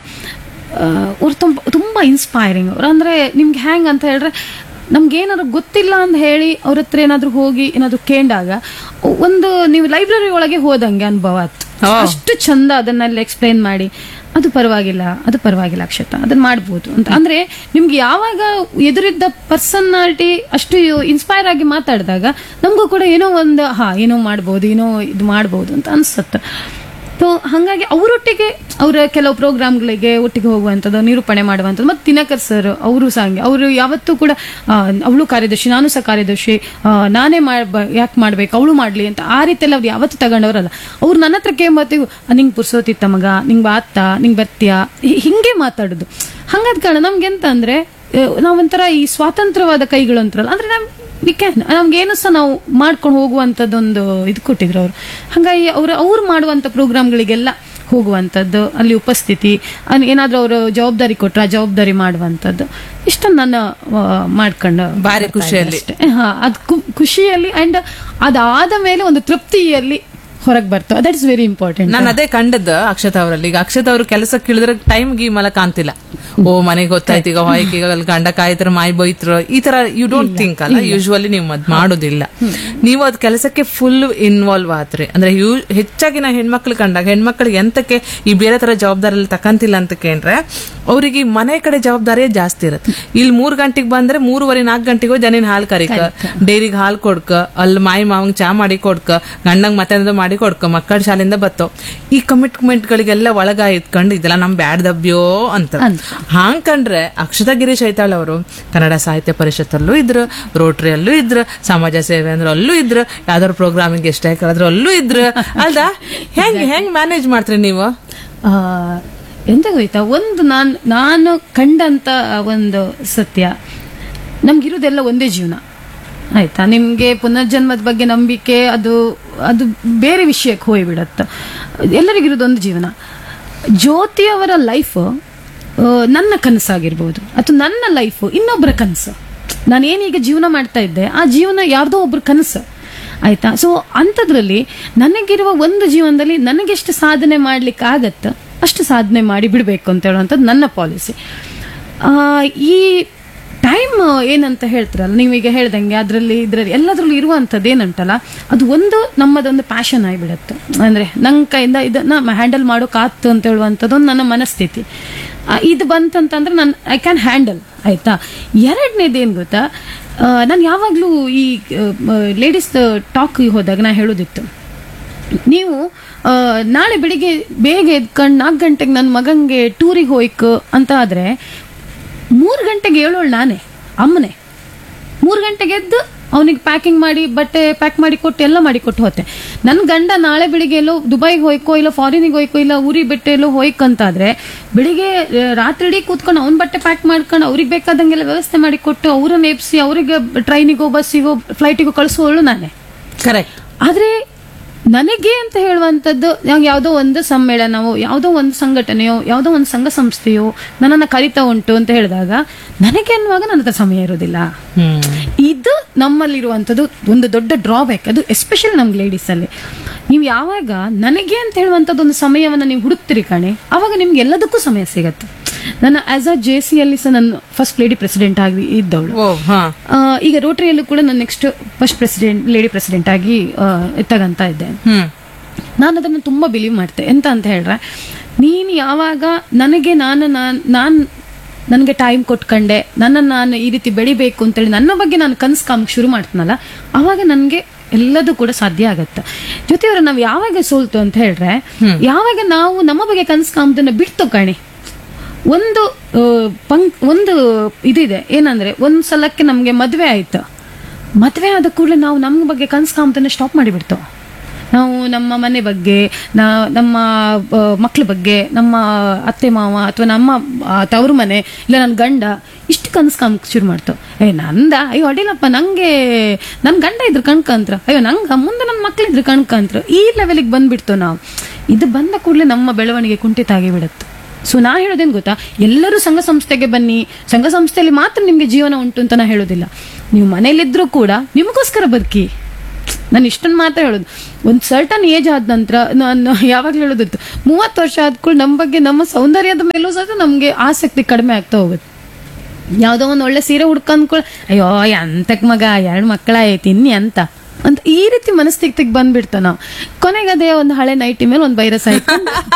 ಅವ್ರು ತುಂಬ ತುಂಬಾ ಇನ್ಸ್ಪೈರಿಂಗ್ ಅವ್ರು ಅಂದ್ರೆ ನಿಮ್ಗೆ ಹ್ಯಾಂಗ್ ಅಂತ ಹೇಳಿದ್ರೆ ನಮ್ಗೆ ಏನಾದ್ರು ಗೊತ್ತಿಲ್ಲ ಅಂತ ಹೇಳಿ ಅವ್ರ ಹತ್ರ ಏನಾದ್ರು ಹೋಗಿ ಏನಾದ್ರು ಕೇಂಡಾಗ ಒಂದು ನೀವು ಲೈಬ್ರರಿ ಒಳಗೆ ಹೋದಂಗೆ ಅನುಭವ ಆಯ್ತು ಓ. ಅಷ್ಟು ಚಂದ ಅದನ್ನೆಲ್ಲ ಎಕ್ಸ್ಪ್ಲೈನ್ ಮಾಡಿ ಅದು ಪರವಾಗಿಲ್ಲ ಅದು ಪರವಾಗಿಲ್ಲ ಅಕ್ಷತ ಅದನ್ನ ಮಾಡ್ಬೋದು ಅಂತ ಅಂದ್ರೆ ನಿಮ್ಗೆ ಯಾವಾಗ ಎದುರಿದ್ದ ಪರ್ಸನಾಲಿಟಿ ಅಷ್ಟು ಇನ್ಸ್ಪೈರ್ ಆಗಿ ಮಾತಾಡಿದಾಗ ನಮಗೂ ಕೂಡ ಏನೋ ಒಂದು ಹಾ ಏನೋ ಮಾಡ್ಬೋದು ಏನೋ ಇದು ಮಾಡ್ಬೋದು ಅಂತ ಅನ್ಸುತ್ತೆ ಸೊ ಹಾಗಾಗಿ ಅವರೊಟ್ಟಿಗೆ ಅವರ ಕೆಲವು ಪ್ರೋಗ್ರಾಮ್ಗಳಿಗೆ ಒಟ್ಟಿಗೆ ಹೋಗುವಂಥದ್ದು ನಿರೂಪಣೆ ಮಾಡುವಂಥದ್ದು ಮತ್ತು ದಿನಕರ್ ಸರ್ ಅವರು ಸಹ ಹಂಗೆ ಅವರು ಯಾವತ್ತೂ ಕೂಡ ಆ, ಅವಳು ಕಾರ್ಯದರ್ಶಿ ನಾನು ಸಹ ಕಾರ್ಯದರ್ಶಿ ಆ, ನಾನೇ ಮಾಡ್ ಯಾಕೆ ಮಾಡ್ಬೇಕು ಅವಳು ಮಾಡ್ಲಿ ಅಂತ ಆ ರೀತಿಯಲ್ಲಿ ಅವ್ರು ಯಾವತ್ತೂ ತಗೊಂಡವರಲ್ಲ ಅವ್ರು ನನ್ನ ಹತ್ರ ಕೇಂಬತ್ತಿಗೂ ನಿಂಗೆ ಪುರ್ಸೋತಿತ್ತ ಮಗ ನಿಂಗೆ ಬಾತ್ತ ನಿಂಗೆ ಬರ್ತೀಯಾ ಹಿ- ಹಿಂಗೆ ಮಾತಾಡೋದು ಹಂಗಾದ ಕಾರಣ ನಮ್ಗೆ ಎಂತ ಅಂದ್ರೆ ಆ, ನಾವೊಂಥರ ಈ ಸ್ವಾತಂತ್ರ್ಯವಾದ ಕೈಗಳು ಅಂತಾರಲ್ಲ ಅಂದ್ರೆ ನಮ್ ವಿ ಕ್ಯಾನ್ ನಮ್ಗೇನು ಸಹ ನಾವು ಮಾಡ್ಕೊಂಡು ಹೋಗುವಂಥದ್ದೊಂದು ಇದು ಕೊಟ್ಟಿದ್ರು ಅವರು ಹಾಗಾಗಿ ಅವರು ಅವ್ರು ಮಾಡುವಂಥ ಪ್ರೋಗ್ರಾಮ್ಗಳಿಗೆಲ್ಲ ಹೋಗುವಂಥದ್ದು ಅಲ್ಲಿ ಉಪಸ್ಥಿತಿ ಅನ್- ಏನಾದ್ರೂ ಅವರು ಜವಾಬ್ದಾರಿ ಕೊಟ್ಟರೆ ಆ ಜವಾಬ್ದಾರಿ ಮಾಡುವಂಥದ್ದು ಇಷ್ಟನ್ನು ನಾನು ಆ, ಮಾಡ್ಕೊಂಡು ಭಾರಿ ಬರ್ತಾ ಇದ್ದೆ ಖುಷಿಯಲ್ಲಿ. ಅಷ್ಟೇ. ಹಾ ಅದ್ ಕು- ಖುಷಿಯಲ್ಲಿ ಅಂಡ್ ಅದಾದ ಮೇಲೆ ಒಂದು ತೃಪ್ತಿಯಲ್ಲಿ ಹೊರಗೆ ಬರ್ತವೆ ದಟ್ ಇಸ್ ವೆರಿ ಇಂಪಾರ್ಟೆಂಟ್ ನಾನು ಅದೇ ಕಂಡದ್ದು ಅಕ್ಷತಾ ಅವರಲ್ಲಿ ಈಗ ಅಕ್ಷತಾ ಅವರು ಕೆಲಸಕ್ಕೆ ಇಳಿದ್ರೆ ಟೈಮ್ ಗೀಮಲ ಕಾಣ್ತಿಲ್ಲ ಓ ಮನೆಗೆ ಗೊತ್ತಾಯ್ತು ಈಗ ಹೊಯ್ಕ್ ಈಗ ಅಲ್ಲಿ ಗಂಡ ಕಾಯ್ತಾರ ಮಾಯಿ ಬೈತ್ರ ಈ ತರ ಯು ಡೋಂಟ್ ಥಿಂಕ್ ಅಲ್ಲ ಯೂಶುವಲಿ ನೀವು ಅದ್ ಮಾಡೋದಿಲ್ಲ ನೀವು ಅದ್ ಕೆಲಸಕ್ಕೆ ಫುಲ್ ಇನ್ವಾಲ್ವ್ ಆತ್ರಿ ಅಂದ್ರೆ ಯು ಹೆಚ್ಚಾಗಿ ನಾ ಹೆಣ್ಮಕ್ಳು ಕಂಡಾಗ ಹೆಣ್ಮಕ್ಳಿಗೆ ಎಂತಕ್ಕೆ ಈ ಬೇರೆ ತರ ಜವಾಬ್ದಾರಿ ಎಲ್ಲ ತಕಂತಿಲ್ಲ ಅಂತ ಕೇಂದ್ರೆ ಅವ್ರಿಗೆ ಈ ಮನೆ ಕಡೆ ಜವಾಬ್ದಾರಿಯೇ ಜಾಸ್ತಿ ಇರುತ್ತೆ ಇಲ್ಲಿ ಮೂರ್ ಗಂಟೆಗೆ ಬಂದ್ರೆ ಮೂರುವರೆ ನಾಲ್ಕು ಗಂಟೆಗೆ ಹೋಗಿ ಜನಿನ ಹಾಲು ಕರಿಕ ಡೈರಿಗೆ ಹಾಲು ಕೊಡ್ಕ ಅಲ್ಲಿ ಮಾಯಿ ಮಾವಂಗ್ ಚಾ ಮಾಡಿ ಕೊಡ್ಕ ಗಂಡಂಗ್ ಮತ್ತೆ ಏನಾದ್ರು ಮಾಡಿ ಮಾಡಿ ಕೊಡ್ಕೊ ಮಕ್ಕಳ ಶಾಲೆಯಿಂದ ಬತ್ತೋ ಈ ಕಮಿಟ್ಮೆಂಟ್ ಗಳಿಗೆಲ್ಲ ಒಳಗ ಇಟ್ಕೊಂಡು ಇದೆಲ್ಲ ನಮ್ ಬ್ಯಾಡ್ ದಬ್ಬ್ಯೋ ಅಂತ ಅಂತ. ಹಾಂಗ್ ಕಂಡ್ರೆ ಅಕ್ಷತಾ ಗಿರೀಶ್ ಐತಾಳ್ ಅವರು ಕನ್ನಡ ಸಾಹಿತ್ಯ ಪರಿಷತ್ತಲ್ಲೂ ಇದ್ರು ರೋಟ್ರಿಯಲ್ಲೂ ಇದ್ರು ಸಮಾಜ ಸೇವೆ ಅಂದ್ರೆ ಅಲ್ಲೂ ಇದ್ರು ಯಾವ್ದಾದ್ರು ಪ್ರೋಗ್ರಾಮಿಂಗ್ ಎಷ್ಟೇ ಕರೆದ್ರು ಅಲ್ಲೂ ಇದ್ರು ಅಲ್ದಾ ಹೆಂಗ್ ಹೆಂಗ್ ಮ್ಯಾನೇಜ್ ಮಾಡ್ತೀರಿ ನೀವು ಆ, ಎಂತ ಗೊತ್ತಾ ಒಂದು ನಾನು ನಾನು ಕಂಡಂತ ಒಂದು ಸತ್ಯ ನಮ್ಗಿರೋದೆಲ್ಲ ಒಂದೇ ಜೀವನ ಆಯ್ತಾ ನಿಮ್ಗೆ ಪುನರ್ಜನ್ಮದ ಬಗ್ಗೆ ನಂಬಿಕೆ ಅದು ಅದು ಬೇರೆ ವಿಷಯಕ್ಕೆ ಹೋಗ್ಬಿಡತ್ತೆ ಎಲ್ಲರಿಗಿರೋದು ಒಂದು ಜೀವನ ಜ್ಯೋತಿಯವರ ಲೈಫ್ ನನ್ನ ಕನಸಾಗಿರ್ಬೋದು ಅಥವಾ ನನ್ನ ಲೈಫ್ ಇನ್ನೊಬ್ಬರ ಕನಸು ನಾನು ಏನೀಗ ಜೀವನ ಮಾಡ್ತಾ ಇದ್ದೆ ಆ ಜೀವನ ಯಾರ್ದೋ ಒಬ್ರ ಕನಸು ಆಯ್ತಾ ಸೊ ಅಂಥದ್ರಲ್ಲಿ ನನಗಿರುವ ಒಂದು ಜೀವನದಲ್ಲಿ ನನಗೆಷ್ಟು ಸಾಧನೆ ಮಾಡ್ಲಿಕ್ಕೆ ಆಗತ್ತ ಅಷ್ಟು ಸಾಧನೆ ಮಾಡಿ ಬಿಡಬೇಕು ಅಂತ ಹೇಳುವಂಥದ್ದು ನನ್ನ ಪಾಲಿಸಿ ಈ ಟೈಮ್ ಏನಂತ ಹೇಳ್ತಾರಲ್ಲ ನೀವೀಗ ಹೇಳ್ದಂಗೆ ಅದರಲ್ಲಿ ಇದರಲ್ಲಿ ಎಲ್ಲದರಲ್ಲೂ ಇರುವಂಥದ್ದು ಏನಂತಲ್ಲ ಅದು ಒಂದು ನಮ್ಮದೊಂದು ಪ್ಯಾಷನ್ ಆಗಿಬಿಡತ್ತೆ ಅಂದರೆ ನನ್ನ ಕೈಯಿಂದ ಇದನ್ನ ಹ್ಯಾಂಡಲ್ ಮಾಡೋಕ್ಕಾಗ್ತು ಅಂತ ಹೇಳುವಂಥದ್ದು ಒಂದು ನನ್ನ ಮನಸ್ಥಿತಿ ಆ, ಇದು ಬಂತಂತಂದ್ರೆ ನಾನು ಐ ಕ್ಯಾನ್ ಹ್ಯಾಂಡಲ್ ಆಯ್ತಾ ಎರಡನೇದು ಏನು ಗೊತ್ತಾ ನಾನು ಯಾವಾಗಲೂ ಈ ಲೇಡೀಸ್ ಟಾಕ್ ಹೋದಾಗ ನಾ ಹೇಳೋದಿತ್ತು ನೀವು ಆ, ನಾಳೆ ಬೆಳಿಗ್ಗೆ ಬೇಗ ಎದ್ಕೊಂಡು ನಾಲ್ಕು ಗಂಟೆಗೆ ನನ್ನ ಮಗಂಗೆ ಟೂರಿಗೆ ಹೋಯ್ಕು ಅಂತ ಆದ್ರೆ ಮೂರು ಗಂಟೆಗೆ ಹೇಳೋಳು ನಾನೇ ಅಮ್ಮನೇ ಮೂರು ಗಂಟೆಗೆ ಎದ್ದು ಅವನಿಗೆ ಪ್ಯಾಕಿಂಗ್ ಮಾಡಿ ಬಟ್ಟೆ ಪ್ಯಾಕ್ ಮಾಡಿ ಕೊಟ್ಟು ಎಲ್ಲ ಮಾಡಿ ಕೊಟ್ಟು ಹೋತೆ ನನ್ನ ಗಂಡ ನಾಳೆ ಬೆಳಿಗ್ಗೆ ಎಲ್ಲೋ ದುಬೈಗೆ ಹೋಯ್ಕೋ ಇಲ್ಲ ಫಾರಿನಿಗೆ ಹೋಯ್ಕೋ ಇಲ್ಲ ಊರಿಗೆ ಬಿಟ್ಟು ಎಲ್ಲೋ ಹೋಯ್ಕಂತಾದ್ರೆ ಬೆಳಿಗ್ಗೆ ಆ, ರಾತ್ರಿ ಇಡೀ ಕೂತ್ಕೊಂಡು ಅವ್ನ ಬಟ್ಟೆ ಪ್ಯಾಕ್ ಮಾಡ್ಕೊಂಡು ಅವ್ರಿಗೆ ಬೇಕಾದಂಗೆಲ್ಲ ವ್ಯವಸ್ಥೆ ಮಾಡಿ ಕೊಟ್ಟು ಅವ್ರನ್ನ ಎಬ್ಸಿ ಅವರಿಗೆ ಟ್ರೈನಿಗೋ ಬಸ್ಸಿಗೋ ಫ್ಲೈಟಿಗೋ ಕಳಿಸೋಳು ನಾನೇ ಕರೆಕ್ಟ್ ಆದ್ರೆ ನನಗೆ ಅಂತ ಹೇಳುವಂಥದ್ದು ನಾವು ಯಾವುದೋ ಒಂದು ಸಮ್ಮೇಳನವೋ ಯಾವುದೋ ಒಂದು ಸಂಘಟನೆಯೋ ಯಾವುದೋ ಒಂದು ಸಂಘ ಸಂಸ್ಥೆಯೋ ನನ್ನನ್ನು ಕರಿತಾ ಉಂಟು ಅಂತ ಹೇಳಿದಾಗ ನನಗೆ ಅನ್ನುವಾಗ ನನ್ನ ಹತ್ರ ಸಮಯ ಇರೋದಿಲ್ಲ ಹ್ಮ್ ಇದು ನಮ್ಮಲ್ಲಿರುವಂಥದ್ದು ಒಂದು ದೊಡ್ಡ ಡ್ರಾಬ್ಯಾಕ್ ಅದು ಎಸ್ಪೆಷಲಿ ನಮ್ಗೆ ಲೇಡೀಸ್ ಅಲ್ಲಿ ನೀವು ಯಾವಾಗ ನನಗೆ ಅಂತ ಹೇಳುವಂಥದ್ದು ಒಂದು ಸಮಯವನ್ನು ನೀವು ಹುಡುಕ್ತಿರಿ ಕಣೆ ಅವಾಗ ನಿಮ್ಗೆ ಎಲ್ಲದಕ್ಕೂ ಸಮಯ ಸಿಗತ್ತೆ ನನ್ನ ಆಸ್ ಅ ಜೆ ಸಿ ಅಲ್ಲಿ ಸಹ ನಾನು ಫಸ್ಟ್ ಲೇಡಿ ಪ್ರೆಸಿಡೆಂಟ್ ಆಗಿ ಇದ್ದವಳು ಓ ಹಾ ಆ, ಈಗ ರೋಟರಿಯಲ್ಲೂ ಕೂಡ ನಾನು next first president lady president ಆಗಿ ಆ, ತಗಂತ ಇದ್ದೆ ಹ್ಮ್ ನಾನು ಅದನ್ನು ತುಂಬ ಬಿಲೀವ್ ಮಾಡ್ತೆ ಎಂತ ಅಂತ ಹೇಳ್ರೆ ನೀನು ಯಾವಾಗ ನನಗೆ ನಾನು ನಾನು ನನಗೆ ಟೈಮ್ ಕೊಟ್ಕೊಂಡೆ ನನ್ನನ್ನು ನಾನು ಈ ರೀತಿ ಬೆಳಿಬೇಕು ಅಂತೇಳಿ ನನ್ನ ಬಗ್ಗೆ ನಾನು ಕನಸು ಕಾಮಕ್ಕೆ ಶುರು ಮಾಡ್ತೀನಲ್ಲ ಅವಾಗ ನನಗೆ ಎಲ್ಲದೂ ಕೂಡ ಸಾಧ್ಯ ಆಗತ್ತೆ ಜೊತೆಯವರು ನಾವು ಯಾವಾಗ ಸೋಲ್ತು ಅಂತ ಹೇಳ್ರೆ ಯಾವಾಗ ನಾವು ನಮ್ಮ ಬಗ್ಗೆ ಕನಸು ಕಾಮದನ್ನ ಬಿಡ್ತು ಕಣಿ ಒಂದು ಆ, ಪಂಕ್ ಒಂದು ಇದಿದೆ ಏನಂದ್ರೆ ಒಂದ್ ಸಲಕ್ಕೆ ನಮ್ಗೆ ಮದ್ವೆ ಆಯ್ತು ಮದ್ವೆ ಆದ ಕೂಡಲೇ ನಾವು ನಮ್ಮ ಬಗ್ಗೆ ಕನಸು ಕಾಮತನ್ನ ಸ್ಟಾಪ್ ಮಾಡಿಬಿಡ್ತು ನಾವು ನಮ್ಮ ಮನೆ ಬಗ್ಗೆ ನಾ ನಮ್ಮ ಮಕ್ಕಳ ಬಗ್ಗೆ ನಮ್ಮ ಅತ್ತೆ ಮಾವ ಅಥವಾ ನಮ್ಮ ಆ, ತವರು ಮನೆ ಇಲ್ಲ ನನ್ನ ಗಂಡ ಇಷ್ಟು ಕನಸು ಕಾಮಕ್ಕೆ ಶುರು ಮಾಡ್ತು ಏ ನಂದ ಅಯ್ಯೋ ಅಡಿಲಪ್ಪ ನಂಗೆ ನನ್ನ ಗಂಡ ಇದ್ರು ಕಣ್ಕಂತ್ರ ಅಯ್ಯೋ ನಂಗೆ ಮುಂದೆ ನನ್ನ ಮಕ್ಳಿದ್ರು ಕಣ್ಕಂತ್ರ ಈ ಲೆವೆಲಿಗೆ ಬಂದ್ಬಿಡ್ತು ನಾವು ಇದು ಬಂದ ಕೂಡಲೇ ನಮ್ಮ ಬೆಳವಣಿಗೆ ಕುಂಠಿತ ಆಗಿಬಿಡುತ್ತೆ ಸೊ ನಾ ಹೇಳೋದೇನು ಗೊತ್ತಾ ಎಲ್ಲರೂ ಸಂಘ ಸಂಸ್ಥೆಗೆ ಬನ್ನಿ ಸಂಘ ಸಂಸ್ಥೆಯಲ್ಲಿ ಮಾತ್ರ ನಿಮ್ಗೆ ಜೀವನ ಉಂಟು ಅಂತ ನಾ ಹೇಳೋದಿಲ್ಲ ನೀವು ಮನೇಲಿದ್ರೂ ಕೂಡ ನಿಮಗೋಸ್ಕರ ಬದುಕಿ ನಾನು ಇಷ್ಟನ್ನು ಮಾತ್ರ ಹೇಳೋದು ಒಂದು ಸರ್ಟನ್ ಏಜ್ ಆದ ನಂತರ ನಾನು ಯಾವಾಗಲೂ ಹೇಳೋದಿತ್ತು ಮೂವತ್ತು ವರ್ಷ ಆದ್ಕೂಡ ನಮ್ಮ ಬಗ್ಗೆ ನಮ್ಮ ಸೌಂದರ್ಯದ ಮೇಲೂ ಸಹ ನಮಗೆ ಆಸಕ್ತಿ ಕಡಿಮೆ ಆಗ್ತಾ ಹೋಗುತ್ತೆ ಯಾವುದೋ ಒಂದು ಒಳ್ಳೆ ಸೀರೆ ಹುಡ್ಕೊಂಡ್ ಕೂಡ ಅಯ್ಯೋ ಎಂತಕ್ ಮಗ ಎರಡು ಮಕ್ಕಳಾಯ್ತು ಇನ್ನಿ ಅಂತ ಅಂತ ಈ ರೀತಿ ಮನಸ್ಥಿತಿಗೆ ಬಂದ್ಬಿಡ್ತ ನಾವು ಕೊನೆಗೆ ಅದೇ ಒಂದು ಹಳೆ ನೈಟಿ ಮೇಲೆ ಒಂದು ವೈರಸ್ ಆಯ್ತು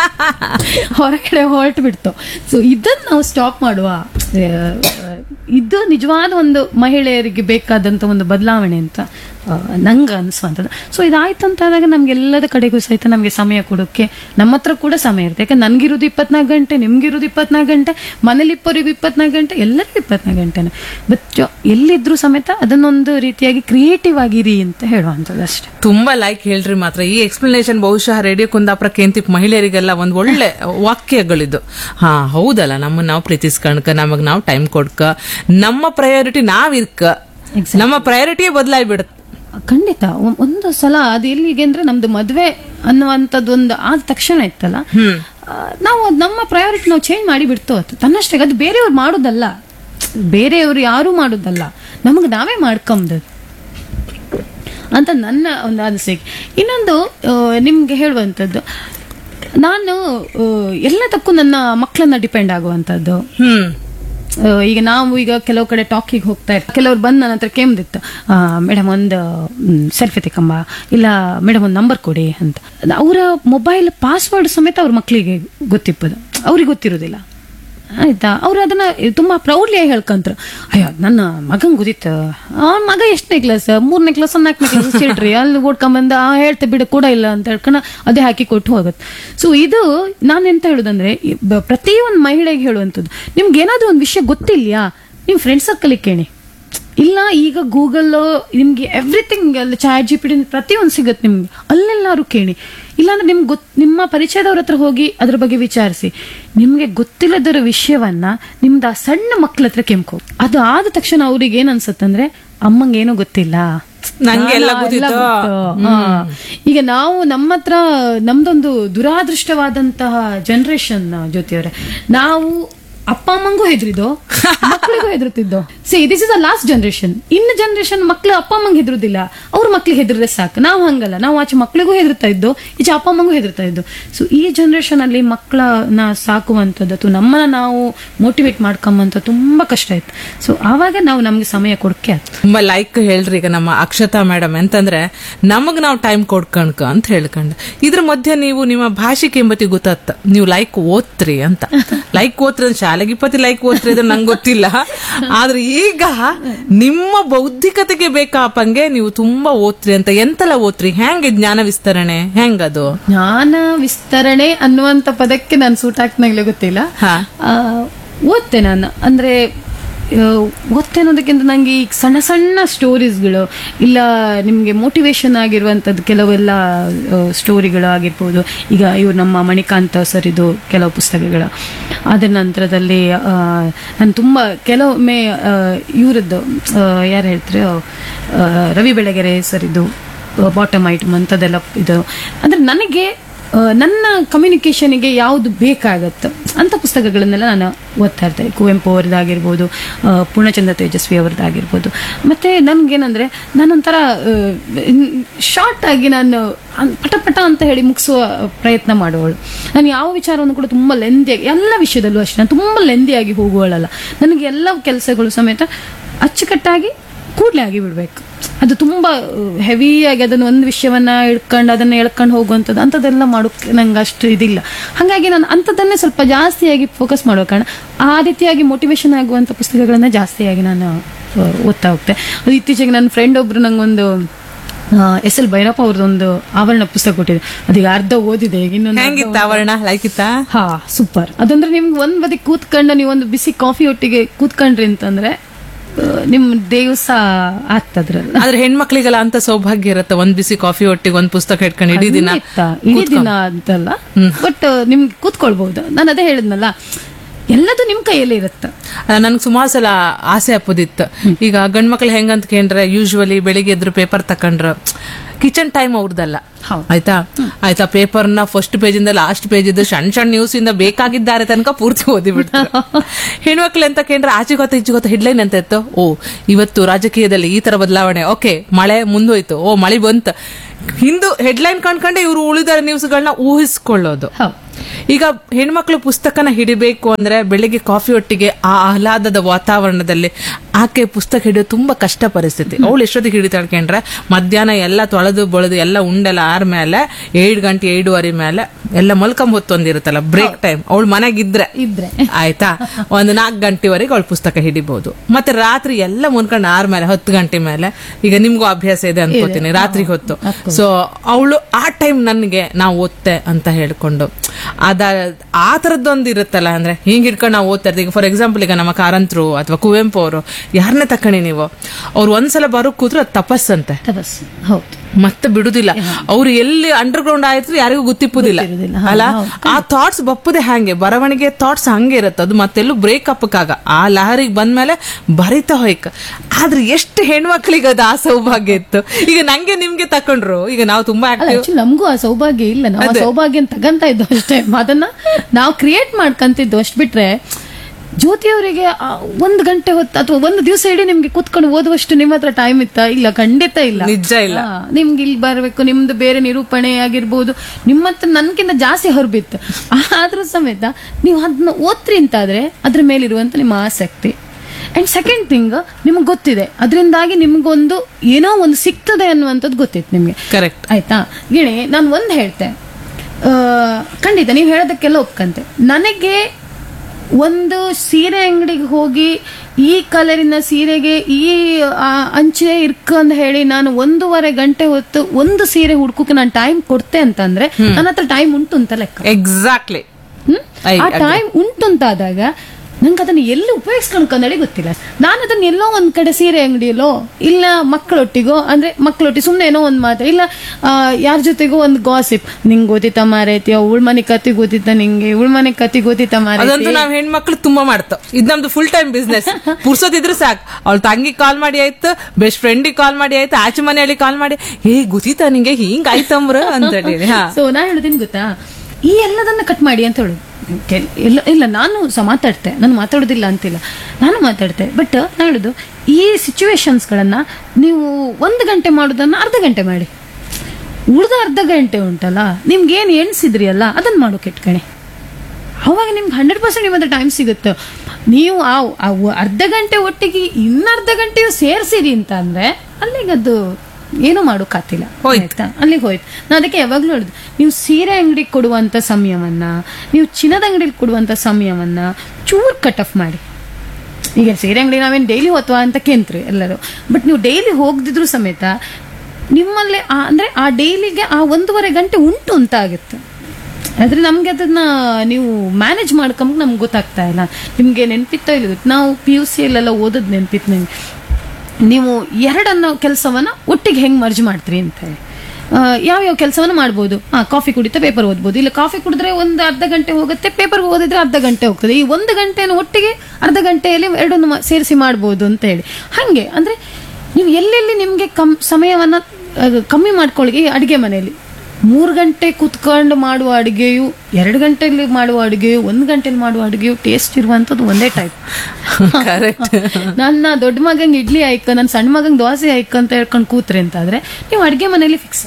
ಹೊರಗಡೆ ಹೊರಟು ಬಿಡ್ತು ಸೊ ಇದನ್ನ ನಾವು ಸ್ಟಾಪ್ ಮಾಡುವ ಆ, ಇದು ನಿಜವಾದ ಒಂದು ಮಹಿಳೆಯರಿಗೆ ಬೇಕಾದಂತ ಒಂದು ಬದಲಾವಣೆ ಅಂತ ಆ, ನಂಗೆ ಅನಿಸುವಂಥದ್ದು ಸೊ ಇದಾಯ್ತು ಅಂತ ಆದಾಗ ನಮ್ಗೆಲ್ಲದ ಕಡೆಗೂ ಸಹಿತ ನಮಗೆ ಸಮಯ ಕೊಡೋಕ್ಕೆ ನಮ್ಮ ಹತ್ರ ಕೂಡ ಸಮಯ ಇರುತ್ತೆ ಯಾಕಂದ್ರೆ ನನ್ಗಿರೋದು ಇಪ್ಪತ್ನಾಲ್ಕು ಗಂಟೆ ನಿಮ್ಗಿರೋದು ಇಪ್ಪತ್ನಾಲ್ಕು ಗಂಟೆ ಮನೇಲಿ ಇಪ್ಪರಿಗೂ ಇಪ್ಪತ್ನಾಲ್ಕು ಗಂಟೆ ಎಲ್ಲರಿಗೂ ಇಪ್ಪತ್ನಾಲ್ಕು ಗಂಟೆನೆ ಬಟ್ ಎಲ್ಲಿದ್ರು ಸಮೇತ ಅದನ್ನೊಂದು ರೀತಿಯಾಗಿ ಕ್ರಿಯೇಟಿವ್ ಆಗಿರಿ ಅಂತ ಹೇಳುವಂಥದ್ದು ಅಷ್ಟೇ ತುಂಬಾ ಲೈಕ್ ಹೇಳ್ರಿ ಮಾತ್ರ ಈ ಎಕ್ಸ್ಪ್ಲನೇಷನ್ ಬಹುಶಃ ರೇಡಿಯೋ ಕುಂದಾಪುರ ಕೇಂತಿಕ್ ಮಹಿಳೆಯರಿಗೆಲ್ಲ ಒಂದ್ ಒಳ್ಳೆ ವಾಕ್ಯಗಳಿದು ಹಾ ಹೌದಲ್ಲ ನಮ್ಮನ್ನ ನಾವು ಪ್ರೀತಿಸ್ಕಣ್ಕ ನಮಗ್ ನಾವು ಟೈಮ್ ಕೊಡ್ಕ ನಮ್ಮ ಪ್ರಯಾರಿಟಿ ನಾವ್ ಇರ್ಕ ನಮ್ಮ ಪ್ರಯಾರಿಟಿಯೇ ಬದಲಾಗ್ಬಿಡುತ್ತೆ ಖಂಡಿತ ಒ- ಒಂದು ಸಲ ಅದು ಎಲ್ಲಿಗೆ ಅಂದ್ರೆ ನಮ್ದು ಮದ್ವೆ ಅನ್ನುವಂಥದ್ದು ಒಂದು ಆದ ತಕ್ಷಣ ಇತ್ತಲ್ಲ ಆ, ನಾವು ಅದ್ ನಮ್ಮ ಪ್ರಯಾರಿಟಿ ನಾವು ಚೇಂಜ್ ಮಾಡಿ ಬಿಡ್ತು ಅದು ತನ್ನಷ್ಟೇ ಅದು ಬೇರೆಯವ್ರು ಮಾಡೋದಲ್ಲ ಬೇರೆಯವರು ಯಾರು ಮಾಡೋದಲ್ಲ ನಮಗೆ ನಾವೇ ಮಾಡ್ಕೊಂಬದು ಅಂತ ನನ್ನ ಒಂದು ಅನಿಸಿಕೆ ಇನ್ನೊಂದು ಆ, ನಿಮ್ಗೆ ಹೇಳುವಂಥದ್ದು ನಾನು ಆ, ಎಲ್ಲದಕ್ಕೂ ನನ್ನ ಮಕ್ಕಳನ್ನ ಡಿಪೆಂಡ್ ಆಗುವಂಥದ್ದು ಹ್ಮ್ ಆ, ಈಗ ನಾವು ಈಗ ಕೆಲವು ಕಡೆ ಟಾಕಿಗೆ ಹೋಗ್ತಾ ಇರ್ತೀವಿ ಕೆಲವ್ರು ಬಂದು ನನ್ನ ಹತ್ರ ಕೇಮ್ದಿತ್ತು ಮೇಡಮ್ ಒಂದು ಸೆಲ್ಫಿ ತೆಕ್ಕಂಬ ಇಲ್ಲ ಮೇಡಮ್ ಒಂದು ನಂಬರ್ ಕೊಡಿ ಅಂತ ಅವರ ಮೊಬೈಲ್ ಪಾಸ್ವರ್ಡ್ ಸಮೇತ ಅವ್ರ ಮಕ್ಕಳಿಗೆ ಗೊತ್ತಿಪ್ಪದು ಅವ್ರಿಗೆ ಗೊತ್ತಿರೋದಿಲ್ಲ ಆಯ್ತಾ ಅವ್ರು ಅದನ್ನ ತುಂಬಾ ಪ್ರೌಡ್ಲಿ ಆಗಿ ಹೇಳ್ಕೊಂತಾರೆ ಅಯ್ಯೋ ನನ್ನ ಮಗನ್ ಗುದಿತ್ತ ಅವ್ನ ಮಗ ಎಷ್ಟನೇ ಕ್ಲಾಸ್ ಮೂರನೇ ಕ್ಲಾಸ್ ನಾಲ್ಕನೇ ಕ್ಲಾಸ್ ಚಿಲ್ಡ್ರಿ ಅಲ್ಲಿ ಓಡ್ಕೊಂಬಂದ ಆ ಹೇಳ್ತೆ ಬಿಡು ಕೂಡ ಇಲ್ಲ ಅಂತ ಹೇಳ್ಕೊಂಡು ಅದೇ ಹಾಕಿ ಕೊಟ್ಟು ಹೋಗುತ್ತೆ ಸೊ ಇದು ನಾನು ಎಂತ ಹೇಳುದಂದ್ರೆ ಈ ಬ- ಪ್ರತಿಯೊಂದು ಮಹಿಳೆಗೆ ಹೇಳುವಂಥದ್ದು ನಿಮ್ಗೆ ಏನಾದ್ರೂ ಒಂದು ವಿಷಯ ಗೊತ್ತಿಲ್ಯಾ ನಿಮ್ ಫ್ರೆಂಡ್ ಸರ್ಕಲ್ ಕೇಳಿ ಇಲ್ಲ ಈಗ ಗೂಗಲ್ ನಿಮ್ಗೆ ಎವ್ರಿಥಿಂಗ್ ಅಲ್ಲಿ ಚಾಟ್ ಜಿ ಪಿ ಡಿ ಪ್ರತಿಯೊಂದು ಸಿಗುತ್ತೆ ನಿಮ್ಗೆ ಅಲ್ಲೆಲ್ಲಾರು ಕೇಳಿ ಇಲ್ಲಾಂದ್ರೆ ನಿಮ್ಗೆ ಗೊತ್ ನಿಮ್ಮ ಪರಿಚಯದವ್ರ ಹತ್ರ ಹೋಗಿ ಅದ್ರ ಬಗ್ಗೆ ವಿಚಾರಿಸಿ ನಿಮ್ಗೆ ಗೊತ್ತಿಲ್ಲದರ ವಿಷಯವನ್ನ ನಿಮ್ದು ಆ ಸಣ್ಣ ಮಕ್ಳ ಹತ್ರ ಕೆಮ್ಕೋ ಅದು ಆದ ತಕ್ಷಣ ಅವ್ರಿಗೆ ಏನ್ ಅನ್ಸತ್ತಂದ್ರೆ ಅಮ್ಮಂಗೆ ಏನೋ ಗೊತ್ತಿಲ್ಲ ನಂಗೆ ಎಲ್ಲ ನಾನು ಗೊತ್ತಿತ್ತು. ಗೊತ್ತು. ಹಾ. ಈಗ ನಾವು ನಮ್ಮ ಹತ್ರ ನಮ್ದೊಂದು ದುರಾದೃಷ್ಟವಾದಂತಹ ಜನರೇಷನ್ ಜ್ಯೋತಿಯವರೇ ನಾವು ಅಪ್ಪ ಅಮ್ಮಂಗೂ ಹೆದರಿದ್ದು ಮಕ್ಕಳಿಗೂ ಹೆದರುತ್ತಿದ್ದು see this is a last generation ಇನ್ನು ಜನರೇಷನ್ ಮಕ್ಳು ಅಪ್ಪ ಅಮ್ಮಂಗೆ ಹೆದರುದಿಲ್ಲ ಅವ್ರ ಮಕ್ಳಿಗೆ ಹೆದರಿದ್ರೆ ಸಾಕು ನಾವು ಹಂಗಲ್ಲ ನಾವು ಆಚೆ ಮಕ್ಳಿಗೂ ಹೆದರ್ತಾ ಇದ್ದು ಈಚೆ ಅಪ್ಪ ಅಮ್ಮಂಗೂ ಹೆದರ್ತಾ ಇದ್ದು ಸೊ ಈ ಜನರೇಷನ್ ಅಲ್ಲಿ ಮಕ್ಕಳನ್ನ ಸಾಕುವಂಥದ್ದು ಅಥವಾ ನಮ್ಮನ್ನ ನಾವು ಮೋಟಿವೇಟ್ ಮಾಡ್ಕೊಂಬಂತ ತುಂಬಾ ಕಷ್ಟ ಇತ್ತು ಸೊ ಆವಾಗ ನಾವು ನಮ್ಗೆ ಸಮಯ ಕೊಡಕ್ಕೆ ಆಯ್ತು ತುಂಬಾ ಲೈಕ್ ಹೇಳ್ರಿ ಈಗ ನಮ್ಮ ಅಕ್ಷತಾ ಮೇಡಮ್ ಅಂತಂದ್ರೆ ನಮಗ್ ನಾವು ಟೈಮ್ ಕೊಡ್ಕಣ್ಕ ಅಂತ ಹೇಳ್ಕೊಂಡು ಇದ್ರ ಮಧ್ಯೆ ನೀವು ನಿಮ್ಮ ಭಾಷೆ ಕೆಂಬತಿ ಗೊತ್ತಾತ ನೀವು ಲೈಕ್ ಓದ್ತ್ರಿ ಅಂತ ಲೈಕ್ ಓದ್ರಿ ಅಂದ್ರೆ ಶಾಲೆಗೆ ಇಪ್ಪತ್ತಿ ಲೈಕ್ ಓದ್ತ್ರಿ ಅಂದ್ರೆ ನಂಗೆ ಗೊತ್ತಿಲ್ಲ ಆದ್ರೆ ಈಗ ನಿಮ್ಮ ಬೌದ್ಧಿಕತೆಗೆ ಬೇಕಾಪಂಗೆ ನೀವು ತುಂಬಾ ಓದ್ತ್ರಿ ಅಂತ ಎಂತೆಲ್ಲ ಓದ್ತ್ರಿ ಹೆಂಗೆ ಜ್ಞಾನ ವಿಸ್ತರಣೆ ಹೆಂಗದು ಜ್ಞಾನ ವಿಸ್ತರಣೆ ಅನ್ನುವಂತ ಪದಕ್ಕೆ ನಾನು ಸೂಟ್ ಹಾಕ್ನಾಗ್ಲೇ ಗೊತ್ತಿಲ್ಲ ಹಾ. ಆ, ಓದ್ತೆ ನಾನು ಅಂದ್ರೆ ಆ, ಓದ್ತೆ ಅನ್ನೋದಕ್ಕಿಂತ ನಂಗೆ ಈ ಸಣ್ಣ ಸಣ್ಣ ಸ್ಟೋರೀಸ್ಗಳು ಇಲ್ಲ ನಿಮ್ಗೆ ಮೋಟಿವೇಶನ್ ಆಗಿರುವಂತದ್ದು ಕೆಲವೆಲ್ಲ ಸ್ಟೋರಿಗಳು ಆಗಿರ್ಬೋದು ಈಗ ಇವ್ರು ನಮ್ಮ ಮಣಿಕಾಂತ ಸರ್ ಇದು ಕೆಲವು ಪುಸ್ತಕಗಳು ಅದರ ನಂತರದಲ್ಲಿ ಆ, ನಾನು ತುಂಬಾ ಕೆಲವೊಮ್ಮೆ ಇವರದ್ದು ಯಾರು ಹೇಳ್ತಾರೆ ಆ, ರವಿ ಬೆಳಗೆರೆ ಸರ್ ಇದು ಬಾಟಮ್ ಐಟಮ್ ಅಂತದೆಲ್ಲ ಇದು ಅಂದ್ರೆ ನನಗೆ ಆ, ನನ್ನ ಕಮ್ಯುನಿಕೇಶನ್ಗೆ ಯಾವುದು ಬೇಕಾಗತ್ತೆ ಅಂತ ಪುಸ್ತಕಗಳನ್ನೆಲ್ಲ ನಾನು ಓದ್ತಾ ಇರ್ತೇನೆ ಕುವೆಂಪು ಅವರದ್ದಾಗಿರ್ಬೋದು ಆ, ಪೂರ್ಣಚಂದ್ರ ತೇಜಸ್ವಿ ಅವರದ್ದಾಗಿರ್ಬೋದು ಮತ್ತೆ ನನ್ಗೇನಂದ್ರೆ ನಾನೊಂಥರ ಶಾರ್ಟ್ ಆಗಿ ನಾನು ಅನ್- ಪಟ ಪಟ ಅಂತ ಹೇಳಿ ಮುಗಿಸುವ ಪ್ರಯತ್ನ ಮಾಡುವವಳು ನಾನು ಯಾವ ವಿಚಾರವನ್ನು ಕೂಡ ತುಂಬ ಲೆಂದಿಯಾಗಿ ಎಲ್ಲ ವಿಷಯದಲ್ಲೂ ಅಷ್ಟೇ ನಾನು ತುಂಬ ಲೆಂದಿಯಾಗಿ ಹೋಗುವಳಲ್ಲ ನನಗೆ ಎಲ್ಲ ಕೆಲಸಗಳು ಸಮೇತ ಅಚ್ಚುಕಟ್ಟಾಗಿ ಕೂಡಲೇ ಆಗಿ ಬಿಡ್ಬೇಕು ಅದು ತುಂಬಾ ಹೆವಿಯಾಗಿ ಅದನ್ನ ಒಂದು ವಿಷಯವನ್ನ ಇಟ್ಕೊಂಡು ಅದನ್ನ ಎಳ್ಕೊಂಡು ಹೋಗುವಂಥದ್ದು ಅಂಥದ್ದೆಲ್ಲ ಮಾಡೋಕೆ ನಂಗೆ ಅಷ್ಟು ಇದಿಲ್ಲ ಹಾಗಾಗಿ ನಾನು ಅಂಥದ್ದನ್ನೇ ಸ್ವಲ್ಪ ಜಾಸ್ತಿಯಾಗಿ ಫೋಕಸ್ ಮಾಡೋ ಕಾರಣ ಆ ರೀತಿಯಾಗಿ ಮೋಟಿವೇಶನ್ ಆಗುವಂಥ ಪುಸ್ತಕಗಳನ್ನ ಜಾಸ್ತಿಯಾಗಿ ನಾನು ಆ, ಓದ್ತಾ ಹೋಗ್ತೆ ಅದು ಇತ್ತೀಚೆಗೆ ನನ್ನ ಫ್ರೆಂಡ್ ಒಬ್ರು ನಂಗೊಂದು ಎಸ್ ಎಲ್ ಭೈರಪ್ಪ ಅವ್ರದ್ದೊಂದು ಆವರಣ ಪುಸ್ತಕ ಕೊಟ್ಟಿದೆ ಅದೀಗ ಅರ್ಧ ಓದಿದೆ ಈಗ ಇನ್ನೊಂದು ಅರ್ಧ ಹೆಂಗಿತ್ತ ಆವರಣ ಲೈಕ್ ಇತ್ತಾ ಹಾ ಸೂಪರ್ ಅದಂದ್ರೆ ನಿಮ್ಗೆ ಒಂದ್ ಬದಿ ಕೂತ್ಕೊಂಡು ನೀವು ಒಂದು ಬಿಸಿ ಕಾಫಿ ಒಟ್ಟಿಗೆ ಕೂತ್ಕೊಂಡ್ರಿ ಅಂತಂದ್ರೆ ಆ, ನಿಮ್ ದೇವಸ ಆಗ್ತದ್ರಲ್ಲ ಆದ್ರೆ ಹೆಣ್ಮಕ್ಳಿಗೆಲ್ಲ ಅಂತ ಸೌಭಾಗ್ಯ ಇರುತ್ತೆ ಒಂದ್ ಬಿಸಿ ಕಾಫಿ ಒಟ್ಟಿಗೆ ಒಂದ್ ಪುಸ್ತಕ ಇಟ್ಕೊಂಡು ಇಡೀ ದಿನ ಖಂಡಿತ, ಇಡೀ ದಿನ ಅಂತಲ್ಲ ಬಟ್ ನಿಮ್ಗೆ ಕೂತ್ಕೊಳ್ಬಹುದು ನಾನು ಅದೇ ಹೇಳಿದ್ನಲ್ಲ ಎಲ್ಲದು ನಿಮ್ ಕೈಯಲ್ಲಿ ಇರುತ್ತೆ ನನ್ಗೆ ಸುಮಾರು ಸಲ ಆಸೆ ಅಪ್ಪದಿತ್ತು ಈಗ ಗಂಡ್ ಮಕ್ಳು ಹೆಂಗಂತ ಕೇಂದ್ರೆ ಯೂಶುವಲಿ ಬೆಳಿಗ್ಗೆ ಎದ್ರು ಪೇಪರ್ ತಕೊಂಡ್ರ ಕಿಚನ್ ಟೈಮ್ ಅವ್ರದಲ್ಲ ಹೌದು. ಆಯ್ತಾ ಆಯ್ತಾ ಪೇಪರ್ನ ಫಸ್ಟ್ ಪೇಜ್ ಇಂದ ಲಾಸ್ಟ್ ಪೇಜ್ ಇದ್ದು ಸಣ್ಣ ಸಣ್ಣ ನ್ಯೂಸ್ ಇಂದ ಬೇಕಾಗಿದ್ದಾರೆ ತನಕ ಪೂರ್ತಿ ಓದಿ ಬಿಡ್ತಾರೆ ಹೆಣ್ಮಕ್ಳು ಅಂತ ಕೇಂದ್ರ ಆಚೆ ಗೊತ್ತ ಈಚೆ ಗೊತ್ತ ಹೆಡ್ಲೈನ್ ಅಂತ ಇತ್ತು ಓ ಇವತ್ತು ರಾಜಕೀಯದಲ್ಲಿ ಈ ತರ ಬದಲಾವಣೆ ಓಕೆ ಮಳೆ ಮುಂದೋಯ್ತು ಓ ಮಳೆ ಬಂತು ಹಿಂದು ಹೆಡ್ಲೈನ್ ಕಂಡ್ಕೊಂಡೆ ಇವರು ಉಳಿದ ನ್ಯೂಸ್ಗಳನ್ನ ಊಹಿಸ್ಕೊಳ್ಳೋದು ಹೌದು ಈಗ ಹೆಣ್ಮಕ್ಳು ಪುಸ್ತಕನ ಹಿಡಿಬೇಕು ಅಂದ್ರೆ ಬೆಳಿಗ್ಗೆ ಕಾಫಿ ಒಟ್ಟಿಗೆ ಆ ಆಹ್ಲಾದದ ವಾತಾವರಣದಲ್ಲಿ ಆಕೆ ಪುಸ್ತಕ ಹಿಡಿಯೋದು ತುಂಬಾ ಕಷ್ಟ ಪರಿಸ್ಥಿತಿ ಅವಳು ಎಷ್ಟೊತ್ತಿಗೆ ಹಿಡಿತಾಳೆ ಕೇಂದ್ರ ಮಧ್ಯಾಹ್ನ ಎಲ್ಲ ತೊಳೆದು ಬಳೆದು ಎಲ್ಲ ಉಂಡೆಲ್ಲ ಆರ್ಮೇಲೆ ಏಳು ಗಂಟೆ ಏಳುವರೆ ಮೇಲೆ ಎಲ್ಲ ಮಲ್ಕೊಂಡ್ ಹೊತ್ತೊಂದಿರುತ್ತಲ್ಲ ಬ್ರೇಕ್ ಟೈಮ್ ಅವಳು ಮನೆಗಿದ್ರೆ ಇದ್ರೆ. ಆಯ್ತಾ ಒಂದು ನಾಲ್ಕು ಗಂಟೆವರೆಗೆ ಅವಳು ಪುಸ್ತಕ ಹಿಡಿಬಹುದು ಮತ್ತೆ ರಾತ್ರಿ ಎಲ್ಲ ಮುನ್ಕೊಂಡು ಆರ್ಮೇಲೆ ಹತ್ತು ಗಂಟೆ ಮೇಲೆ ಈಗ ನಿಮ್ಗೂ ಅಭ್ಯಾಸ ಇದೆ ಅನ್ಕೋತೀನಿ ರಾತ್ರಿ ಹೊತ್ತು ಸೊ ಅವಳು ಆ ಟೈಮ್ ನನಗೆ ನಾವು ಓದ್ತೆ ಅಂತ ಹೇಳ್ಕೊಂಡು ಅದ ಆ ತರದ್ದೊಂದು ಇರುತ್ತಲ್ಲ ಅಂದ್ರೆ ಹಿಂಗ್ ಹಿಡ್ಕೊಂಡು ನಾವು ಓದ್ತಾ ಇರ್ತೀವಿ ಫಾರ್ ಎಕ್ಸಾಂಪಲ್ ಈಗ ನಮ್ಮ ಕಾರಂತರು ಅಥವಾ ಕುವೆಂಪು ಅವರು ಯಾರನ್ನೇ ತಕ್ಕಣಿ ನೀವು ಅವ್ರು ಒಂದ್ಸಲ ಬರೋ ಕೂತ್ರು ಅದು ತಪಸ್ಸಂತೆ ತಪಸ್ಸು ಹೌದು ಮತ್ತೆ ಬಿಡುದಿಲ್ಲ ಅವ್ರು ಎಲ್ಲಿ ಅಂಡರ್ ಗ್ರೌಂಡ್ ಆಯ್ತು ಯಾರಿಗೂ ಗೊತ್ತಿಪ್ಪುದಿಲ್ಲ ಗೊತ್ತಿರುದಿಲ್ಲ. ಹಾ, ಅಲ್ಲ ಹೌದು. ಆ ಥಾಟ್ಸ್ ಬಪ್ಪದೆ ಹಂಗೆ ಬರವಣಿಗೆ ಥಾಟ್ಸ್ ಹಂಗೆ ಇರುತ್ತೆ ಅದು ಮತ್ತೆಲ್ಲೂ ಬ್ರೇಕಪ್ ಕಾಗ ಆ ಲಹರಿಗೆ ಬಂದ್ಮೇಲೆ ಬರಿತಾ ಹೋಯ್ಕ ಆದ್ರೆ ಎಷ್ಟು ಹೆಣ್ಮಕ್ಳಿಗೆ ಅದು ಆ ಸೌಭಾಗ್ಯ ಇತ್ತು ಈಗ ನಂಗೆ ನಿಮ್ಗೆ ತಕೊಂಡ್ರು ಈಗ ನಾವು ತುಂಬಾ ಅಲ್ಲ ಆಕ್ಟಿವ್ ಆಕ್ಚುಲಿ ನಮಗೂ ಆ ಸೌಭಾಗ್ಯ ಇಲ್ಲ ನಾವು ಆ ಅದೇ. ಸೌಭಾಗ್ಯ ತಗಂತ ಇದ್ದು ಅಷ್ಟೇ ಅದನ್ನ ನಾವು ಕ್ರಿಯೇಟ್ ಮಾಡ್ಕಂತಿದ್ದು ಅಷ್ಟ್ ಬಿಟ್ರೆ ಜ್ಯೋತಿಯವರಿಗೆ ಆ ಒಂದು ಗಂಟೆ ಹೊತ್ತು ಅಥವಾ ಒಂದು ದಿವಸ ಇಡೀ ನಿಮ್ಗೆ ಕೂತ್ಕೊಂಡು ಓದುವಷ್ಟು ನಿಮ್ಮ ಹತ್ರ ಟೈಮ್ ಇತ್ತ ಇಲ್ಲ ಖಂಡಿತ ಇಲ್ಲ ನಿಜ ಇಲ್ಲ. ಹಾ, ನಿಮ್ಗೆ ಇಲ್ಲಿ ಬರಬೇಕು ನಿಮ್ದು ಬೇರೆ ನಿರೂಪಣೆ ಆಗಿರ್ಬೋದು ನಿಮ್ಮ ಹತ್ರ ನನ್ಕಿಂತ ಜಾಸ್ತಿ ಹೊರಬಿತ್ತು ಆದ್ರೂ ಸಮೇತ ನೀವು ಅದನ್ನ ಓದ್ರಿ ಅಂತಾದ್ರೆ ಅದ್ರ ಮೇಲಿರುವಂತ ನಿಮ್ಮ ಆಸಕ್ತಿ ಅಂಡ್ ಸೆಕೆಂಡ್ ಥಿಂಗ್ ನಿಮ್ಗೆ ಗೊತ್ತಿದೆ ಅದರಿಂದಾಗಿ ನಿಮ್ಗೊಂದು ಏನೋ ಒಂದು ಸಿಗ್ತದೆ ಅನ್ನುವಂಥದ್ದು ಗೊತ್ತಿತ್ತು ನಿಮ್ಗೆ ಕರೆಕ್ಟ್ ಆಯ್ತಾ ಗಿಣಿ ನಾನು ಒಂದು ಹೇಳ್ತೆ ಆ, ಖಂಡಿತ ನೀವು ಹೇಳೋದಕ್ಕೆಲ್ಲ ಒಪ್ಕಂತೆ ನನಗೆ ಒಂದು ಸೀರೆ ಅಂಗಡಿಗೆ ಹೋಗಿ ಈ ಕಲರಿನ ಸೀರೆಗೆ ಈ ಆ, ಅಂಚೆ ಇರ್ಕಂದ್ ಹೇಳಿ ನಾನು ಒಂದೂವರೆ ಗಂಟೆ ಹೊತ್ತು ಒಂದು ಸೀರೆ ಹುಡ್ಕೋಕೆ ನಾನು ಟೈಮ್ ಕೊಡ್ತೆ ಅಂತಂದ್ರೆ ನನ್ನ ಹತ್ರ ಟೈಮ್ ಉಂಟು ಅಂತ ಲೆಕ್ಕ exactly hmm? I uh agree. Time ಉಂಟು ಅಂತಾದಾಗ ನಂಗೆ ಅದನ್ನ ಎಲ್ಲಿ ಉಪಯೋಗಿಸ್ಕೊಂಡ್ಕೊಂಡಳಿ ಗೊತ್ತಿಲ್ಲ ನಾನು ಅದನ್ನ ಎಲ್ಲೋ ಒಂದ್ ಕಡೆ ಸೀರೆ ಅಂಗಡಿಯಲ್ಲೋ ಇಲ್ಲ ಮಕ್ಕಳೊಟ್ಟಿಗೋ ಅಂದ್ರೆ ಮಕ್ಕಳೊಟ್ಟಿಗೆ ಸುಮ್ಮನೆ ಏನೋ ಒಂದ್ ಮಾತು ಇಲ್ಲ ಯಾರ ಜೊತೆಗೋ ಒಂದು ಗಾಸಿಪ್ ನಿಂಗೆ ಗೊತ್ತಿತ್ತ ಮಾರೈತಿ ಅವಳ ಮನೆ ಕತಿ ಗೊತ್ತಿತ್ತ ನಿಂಗೆ ಇವಳ ಮನೆ ಕತಿ ಗೊತ್ತಿತ್ತ ಅದಂತೂ ಮಾರೈತಿ ನಾವ್ ಹೆಣ್ಮಕ್ಳು ತುಂಬಾ ಮಾಡ್ತಾವ್ ಇದ್ ನಮ್ದು ಫುಲ್ ಟೈಮ್ ಬಿಸ್ನೆಸ್ ಪುರ್ಸೋದಿದ್ರೆ ಸಾಕು ಅವಳ ತಂಗಿ ಕಾಲ್ ಮಾಡಿ ಆಯ್ತು ಬೆಸ್ಟ್ ಫ್ರೆಂಡಿಗೆ ಕಾಲ್ ಮಾಡಿ ಆಯ್ತು ಆಚೆ ಮನೆಯಲ್ಲಿ ಕಾಲ್ ಮಾಡಿ ಹೇ ಗೊತ್ತಿತ್ತಾ ನಿಂಗೆ ಹಿಂಗ್ ಆಯ್ತಮ್ರ ಅಂತ ಹೇಳಿ ಹಾ ಸೊ ನಾ ಹೇಳೋದೇನು ಗೊತ್ತಾ ಈ ಎಲ್ಲದನ್ನ ಕಟ್ ಮಾಡಿ ಅಂತ ಹೇಳುದು ಕೆಲ್- ಇಲ್ಲ ಇಲ್ಲ ನಾನು ಸಹ ಮಾತಾಡ್ತೆ ನಾನು ಮಾತಾಡೋದಿಲ್ಲ ಅಂತಿಲ್ಲ ನಾನು ಮಾತಾಡ್ತೆ ಬಟ್ ನಾ ಹೇಳುದು ಈ ಸಿಚುವೇಶನ್ಸ್ಗಳನ್ನ ನೀವು ಒಂದು ಗಂಟೆ ಮಾಡೋದನ್ನ ಅರ್ಧ ಗಂಟೆ ಮಾಡಿ ಉಳಿದ ಅರ್ಧ ಗಂಟೆ ಉಂಟಲ್ಲ ನಿಮ್ಗೆ ಏನು ಎಣಿಸಿದ್ರಿ ಅಲ್ಲ ಅದನ್ನ ಮಾಡೋ ಕೆಟ್ಕಣೆ ಅವಾಗ ನಿಮ್ಗೆ ಹಂಡ್ರೆಡ್ ಪರ್ಸೆಂಟ್ ನಿಮ್ಮ ಟೈಮ್ ಸಿಗುತ್ತೆ ನೀವು ಆ ಆ ಒ- ಅರ್ಧ ಗಂಟೆ ಒಟ್ಟಿಗೆ ಇನ್ನರ್ಧ ಗಂಟೆಯು ಸೇರಿಸಿರಿ ಅಂತ ಅಂದ್ರೆ ಅಲ್ಲಿಗೆ ಅದು ಏನೂ ಮಾಡೋಕ್ಕಾಗ್ತಿಲ್ಲ ಹೋಯ್ತು. ಆಯ್ತಾ ಅಲ್ಲಿಗೆ ಹೋಯ್ತು ನಾನು ಅದಕ್ಕೆ ಯಾವಾಗಲೂ ಹೇಳುದು ನೀವು ಸೀರೆ ಅಂಗಡಿಗೆ ಕೊಡುವಂತ ಸಮಯವನ್ನ ನೀವು ಚಿನ್ನದ ಅಂಗಡಿಲಿ ಕೊಡುವಂತ ಸಮಯವನ್ನ ಚೂರ್ ಕಟ್ ಆಫ್ ಮಾಡಿ ಈಗ ಸೀರೆ ಅಂಗಡಿ ನಾವೇನು ಡೈಲಿ ಹೋತ್ವಾ ಅಂತ ಕೇಂತ್ರಿ ಎಲ್ಲರೂ ಬಟ್ ನೀವು ಡೈಲಿ ಹೋಗದಿದ್ರು ಸಮೇತ ನಿಮ್ಮಲ್ಲಿ ಆ- ಅಂದ್ರೆ ಆ ಡೈಲಿಗೆ ಆ ಒಂದೂವರೆ ಗಂಟೆ ಉಂಟು ಅಂತ ಆಗುತ್ತೆ ಆದ್ರೆ ನಮ್ಗೆ ಅದನ್ನ ನೀವು ಮ್ಯಾನೇಜ್ ಮಾಡ್ಕೊಂಬ ನಮ್ಗೆ ಗೊತ್ತಾಗ್ತಾ ಇಲ್ಲ ನಿಮ್ಗೆ ನೆನ್ಪಿತ್ತೋ ಇಲ್ಲ ಗೊತ್ತು. ನಾವು ಪಿ ಯು ಸಿ ಅಲ್ಲೆಲ್ಲ ಓದದ್ ನೆನ್ಪಿತ್ತು ನಂಗೆ ನೀವು ಎರಡನ್ನೋ ಕೆಲಸವನ್ನ ಒಟ್ಟಿಗೆ ಹೆಂಗ್ ಮರ್ಜ್ ಮಾಡ್ತೀರಿ ಅಂತ ಹೇಳಿ. ಆ, ಯಾವ್ಯಾವ ಕೆಲಸವನ್ನ ಮಾಡ್ಬೋದು ಹಾ ಕಾಫಿ ಕುಡಿತಾ ಪೇಪರ್ ಓದ್ಬೋದು ಇಲ್ಲ ಕಾಫಿ ಕುಡಿದ್ರೆ ಒಂದು ಅರ್ಧ ಗಂಟೆ ಹೋಗುತ್ತೆ ಪೇಪರ್ ಓದಿದ್ರೆ ಅರ್ಧ ಗಂಟೆ ಹೋಗ್ತದೆ ಈ ಒಂದು ಗಂಟೆಯನ್ನು ಒಟ್ಟಿಗೆ ಅರ್ಧ ಗಂಟೆಯಲ್ಲಿ ಎರಡನ್ನು ಮ- ಸೇರಿಸಿ ಮಾಡ್ಬೋದು ಅಂತ ಹೇಳಿ ಹಾಗೆ ಅಂದ್ರೆ ನೀವು ಎಲ್ಲೆಲ್ಲಿ ನಿಮ್ಗೆ ಕಮ್ ಸಮಯವನ್ನ ಆ, ಕಮ್ಮಿ ಮಾಡ್ಕೊಳ್ಳಿ ಅಡಿಗೆ ಮನೆಯಲ್ಲಿ ಮೂರು ಗಂಟೆ ಕುತ್ಕೊಂಡು ಮಾಡುವ ಅಡುಗೆಯು ಎರಡು ಗಂಟೆಯಲ್ಲಿ ಮಾಡುವ ಅಡುಗೆಯು ಒಂದು ಗಂಟೆಲಿ ಮಾಡುವ ಅಡುಗೆಯು ಟೇಸ್ಟ್ ಇರುವಂಥದ್ದು ಒಂದೇ ಟೈಪ್ Correct. ನನ್ನ ದೊಡ್ಡ ಮಗಂಗೆ ಇಡ್ಲಿ ಆಯ್ಕ ನನ್ನ ಸಣ್ಣ ಮಗಂಗೆ ದೋಸೆ ಆಯ್ಕ ಅಂತ ಹೇಳ್ಕೊಂಡು ಕೂತ್ರಿ ಅಂತಾದ್ರೆ ನೀವು ಅಡುಗೆ ಮನೇಲಿ ಫಿಕ್ಸ್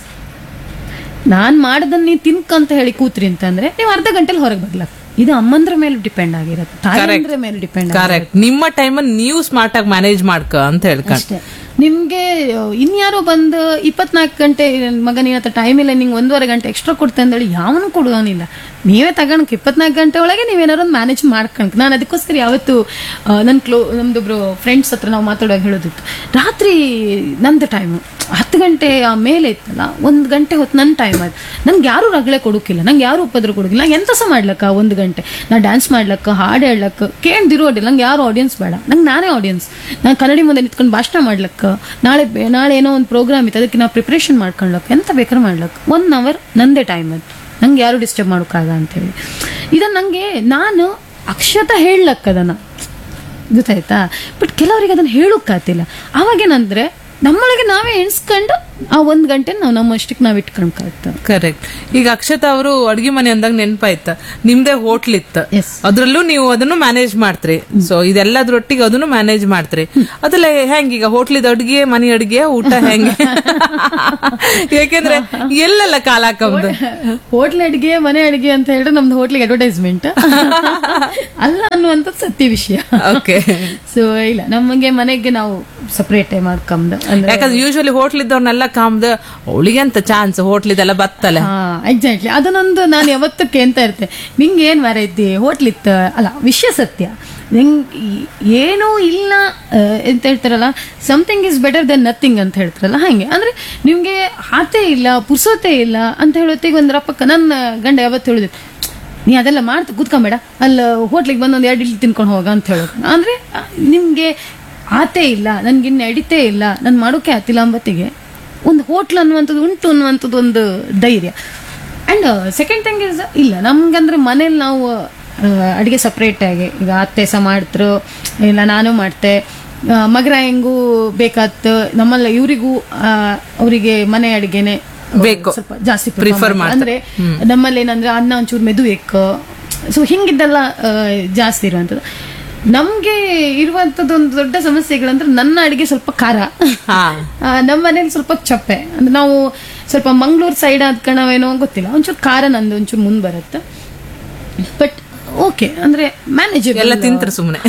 ನಾನ್ ಮಾಡದನ್ನ ನೀವು ತಿನ್ಕಂತ ಹೇಳಿ ಕೂತ್ರಿ ಅಂತಂದ್ರೆ ನೀವು ಅರ್ಧ ಗಂಟೆಲಿ ಹೊರಗೆ ಬರ್ಲಕ್ಕ ಇದು ಅಮ್ಮಂದ್ರ ಮೇಲೆ ಡಿಪೆಂಡ್ ಆಗಿರುತ್ತೆ ತಾಯಂದ್ರ ಮೇಲೆ ಡಿಪೆಂಡ್ ಕರೆಕ್ಟ್ ನಿಮ್ಮ ಟೈಮ್ ನೀವು ಸ್ಮಾರ್ಟ್ ಆಗಿ ಮ್ಯಾನೇಜ್ ಮಾಡ್ಕ ಅಂತ ಹೇಳ್ಕೊಂಡು ಅಷ್ಟೇ ನಿಮ್ಗೆ ಅಹ್, ಇನ್ಯಾರೋ ಬಂದು ಇಪ್ಪತ್ನಾಲ್ಕು ಗಂಟೆ ನನ್ ಮಗ ನಿನ್ನ ಹತ್ರ ಟೈಮ್ ಇಲ್ಲ ನಿಂಗೆ ಒಂದೂವರೆ ಗಂಟೆ ಎಕ್ಸ್ಟ್ರಾ ಕೊಡ್ತೆ ಅಂದೇಳಿ ಯಾವನು ಕೊಡುವನಿಲ್ಲ ನೀವೇ ತಗೊಂಡ್ ಇಪ್ಪತ್ನಾಲ್ಕು ಗಂಟೆ ಒಳಗೆ ನೀವೇನಾರು ಒಂದು ಮ್ಯಾನೇಜ್ ಮಾಡ್ಕೊಂಡ್ ನಾನು ಅದಕ್ಕೋಸ್ಕರ ಯಾವತ್ತು ನನ್ನ ಕ್ಲೋ ನಮ್ದೊಬ್ರು ಫ್ರೆಂಡ್ಸ್ ಹತ್ರ ನಾವು ಮಾತಾಡುವಾಗ ಹೇಳೋದಿತ್ತು ರಾತ್ರಿ ನಂದು ಟೈಮು ಹತ್ತು ಗಂಟೆ ಆ ಮೇಲೆ ಇತ್ತಲ್ಲ ಒಂದು ಗಂಟೆ ಹೊತ್ತು ನನ್ನ ಟೈಮ್ ಅದು ನನ್ಗೆ ಯಾರು ರಗಳೆ ಕೊಡೋಕಿಲ್ಲ ನಂಗೆ ಯಾರು ಉಪದ್ರ ಕೊಡೋಕಿಲ್ಲ ನಂಗೆ ಎಂತ ಸಹ ಮಾಡ್ಲಕ್ಕ ಒಂದು ಗಂಟೆ ನಾ ಡ್ಯಾನ್ಸ್ ಮಾಡ್ಲಕ್ಕ ಹಾಡು ಹೇಳಕ್ಕ ಕೇಳ್ದಿರೋ ಅಡ್ಡಿಲ್ಲ ನಂಗೆ ಯಾರು ಆಡಿಯನ್ಸ್ ಬೇಡ ನಂಗೆ ನಾನೇ ಆಡಿಯನ್ಸ್ ನಾನು ಕನ್ನಡಿ ಮುಂದೆ ನಿಂತ್ಕೊಂಡು ಭಾಷಣ ಮಾಡ್ಲಕ್ಕ ನಾಳೆ ಬೆ- ನಾಳೆ ಏನೋ ಒಂದು ಪ್ರೋಗ್ರಾಮ್ ಇತ್ತು ಅದಕ್ಕೆ ನಾವು ಪ್ರಿಪ್ರೇಷನ್ ಮಾಡ್ಕೊಳ್ಲಕ್ಕ ಎಂತ ಬೇಕಾದ್ರೆ ಮಾಡ್ಲಕ್ಕ ಒನ್ ಅವರ್ ನಂದೇ ಟೈಮ್ ಅದು ನಂಗೆ ಯಾರು ಡಿಸ್ಟರ್ಬ್ ಮಾಡೋಕ್ಕಾಗ ಅಂತೇಳಿ ಇದನ್ನ ನಂಗೆ ನಾನು ಅಕ್ಷತ ಹೇಳಕ್ಕ ಅದನ್ನ ಗೊತ್ತಾಯ್ತಾ ಬಟ್ ಕೆಲವರಿಗೆ ಅದನ್ನ ಹೇಳೋಕ್ಕಾಗ್ತಿಲ್ಲ ಅವಾಗೇನಂದ್ರೆ ನಮ್ಮೊಳಗೆ ನಾವೇ ಎಣಿಸ್ಕೊಂಡು ಆ ಒಂದ್ ಗಂಟೆ ನಾವು ನಮ್ಮಷ್ಟಕ್ಕೆ ನಾವು ಇಟ್ಕೊಂಡ್ಕಾಗ್ತದೆ ಕರೆಕ್ಟ್ ಈಗ ಅಕ್ಷತಾ ಅವರು ಅಡ್ಗೆ ಮನೆ ಅಂದಾಗ ನೆನಪಾಯ್ತ ನಿಮ್ದೇ ಹೋಟ್ಲ್ ಇತ್ತ Yes. ಅದ್ರಲ್ಲೂ ನೀವು ಅದನ್ನು ಮ್ಯಾನೇಜ್ ಮಾಡ್ತೀರಿ ಸೊ ಇದೆಲ್ಲದ್ರೊಟ್ಟಿಗೆ ಅದನ್ನು ಮ್ಯಾನೇಜ್ ಮಾಡ್ತೀರಿ ಅದೆಲ್ಲ ಹೆಂಗೀಗ ಹೋಟ್ಲಿದ ಅಡ್ಗೆ ಮನೆ ಅಡ್ಗೆ ಊಟ ಹೆಂಗೆ ಯಾಕೆಂದ್ರೆ ಎಲ್ಲೆಲ್ಲ ಕಾಲ ಹಾಕಂದು ಹೋಟ್ಲ್ ಅಡಿಗೆ ಮನೆ ಅಡಿಗೆ ಅಂತ ಹೇಳಿದ್ರೆ ನಮ್ದು ಹೋಟ್ಲಿಗೆ ಅಡ್ವರ್ಟೈಸ್ಮೆಂಟ್ ಅಲ್ಲ ಅನ್ನುವಂಥದ್ದು ಸತ್ಯ ವಿಷಯ ಓಕೆ ಸೊ ಇಲ್ಲ ನಮಗೆ ಮನೆಗೆ ನಾವು ಸಪರೇಟ್ ಮಾಡ್ಕೊಂಡ್ ಅಂದ್ರೆ ಯಾಕಂದ್ರೆ ಯೂಶಲಿ ಹೋಟ್ಲ್ ಇದ್ದವ್ರನ್ನೆಲ್ಲ ಕಾಮ್ದು ಅವಳಿಗೆ ಅಂತ ಚಾನ್ಸ್ ಹೋಟ್ಲಿದೆಲ್ಲ ಬತ್ತಲೆ ಹಾ ಎಕ್ಸಾಕ್ಟ್ಲಿ ಅದನ್ನೊಂದು ನಾನು ಯಾವತ್ತೂ ಕೇಳ್ತಾ ಇರ್ತೇನೆ ನಿಂಗೆ ಏನ್ ವೆರೈಟಿ ಹೋಟ್ಲ್ ಇತ್ತು ಅಲ್ಲ ವಿಷಯ ಸತ್ಯ ನಿಂಗೆ ಏನೂ ಇಲ್ಲ ಆ, ಎಂತ ಹೇಳ್ತಾರಲ್ಲ something is better then nothing ಅಂತ ಹೇಳ್ತಾರಲ್ಲ ಹಾಗೆ ಅಂದ್ರೆ ನಿಮ್ಗೆ ಹಾತೆ ಇಲ್ಲ ಪುರ್ಸೋತೆ ಇಲ್ಲ ಅಂತ ಹೇಳೋತ್ತಿಗೆ ಒಂದು ರಪ್ಪಕ್ಕ ನನ್ನ ಗಂಡ ಯಾವತ್ತು ಹೇಳಿದ್ರು ನೀ ಅದೆಲ್ಲ ಮಾಡ್ತಾ ಕೂತ್ಕೊಂಬೇಡ ಅಲ್ಲಿ ಹೋಟ್ಲಿಗೆ ಬಂದು ಒಂದು ಎರಡು ಇಡ್ಲಿ ತಿನ್ಕೊಂಡು ಹೋಗ ಅಂತ ಹೇಳೋದು ಅಂದ್ರೆ ಆ, ನಿಮ್ಗೆ ಆತೆ ಇಲ್ಲ ನನ್ಗೆ ಇನ್ನು ಎಡಿತೇ ಇಲ್ಲ ನಾನು ಮಾಡೋಕೆ ಆತಿಲ್ಲ ಅಂಬತ್ತಿಗೆ ಒಂದು ಹೋಟ್ಲ್ ಅನ್ನುವಂಥದ್ದು ಉಂಟು ಅನ್ನುವಂಥದ್ದು ಒಂದು ಧೈರ್ಯ ಅಂಡ್ ಸೆಕೆಂಡ್ ಥಿಂಗ್ ಇಸ್ ಇಲ್ಲ ನಮ್ಗಂದ್ರೆ ಮನೇಲಿ ನಾವು ಅಡುಗೆ ಸಪ್ರೇಟ್ ಆಗಿ ಈಗ ಅತ್ತೆ ಸಹ ಮಾಡ್ತರು ಇಲ್ಲ ನಾನು ಮಾಡ್ತೆ ಆ, ಮಗರ ಹೆಂಗೂ ಬೇಕಾತ್ ನಮ್ಮಲ್ಲ ಇವರಿಗೂ ಅವರಿಗೆ ಮನೆ ಅಡಿಗೆನೆ ಬೇಕು. ಸ್ವಲ್ಪ ಜಾಸ್ತಿ Prefer prefer ಮಾಡ್ತಾರೆ. ಅಂದ್ರೆ ನಮ್ಮಲ್ಲಿ ಏನಂದ್ರೆ ಅನ್ನ ಒಂಚೂರು ಮೆದು ಬೇಕು ಸೊ ಹಿಂಗಿದ್ದೆಲ್ಲ ಆ, ಜಾಸ್ತಿ ಇರುವಂಥದ್ದು ನಮ್ಗೆ ಇರುವಂತದ್ದು ಒಂದು ದೊಡ್ಡ ಸಮಸ್ಯೆಗಳಂದ್ರೆ ನನ್ನ ಅಡಿಗೆ ಸ್ವಲ್ಪ ಖಾರ ಹಾ. ಆ, ನಮ್ಮ ಮನೇಲಿ ಸ್ವಲ್ಪ ಚಪ್ಪೆ ಅಂದ್ರೆ ನಾವು ಸ್ವಲ್ಪ ಮಂಗಳೂರು ಸೈಡ್ ಆದ ಕಣವೇನೋ ಗೊತ್ತಿಲ್ಲ ಒಂಚೂರು ಖಾರ ನಂದು ಒಂಚೂರು ಮುಂದ್ ಬರುತ್ತೆ ಬಟ್ ಓಕೆ ಅಂದ್ರೆ ಮ್ಯಾನೇಜಬಲ್ ಎಲ್ಲ ತಿಂತ್ರು ಸುಮ್ನೆ.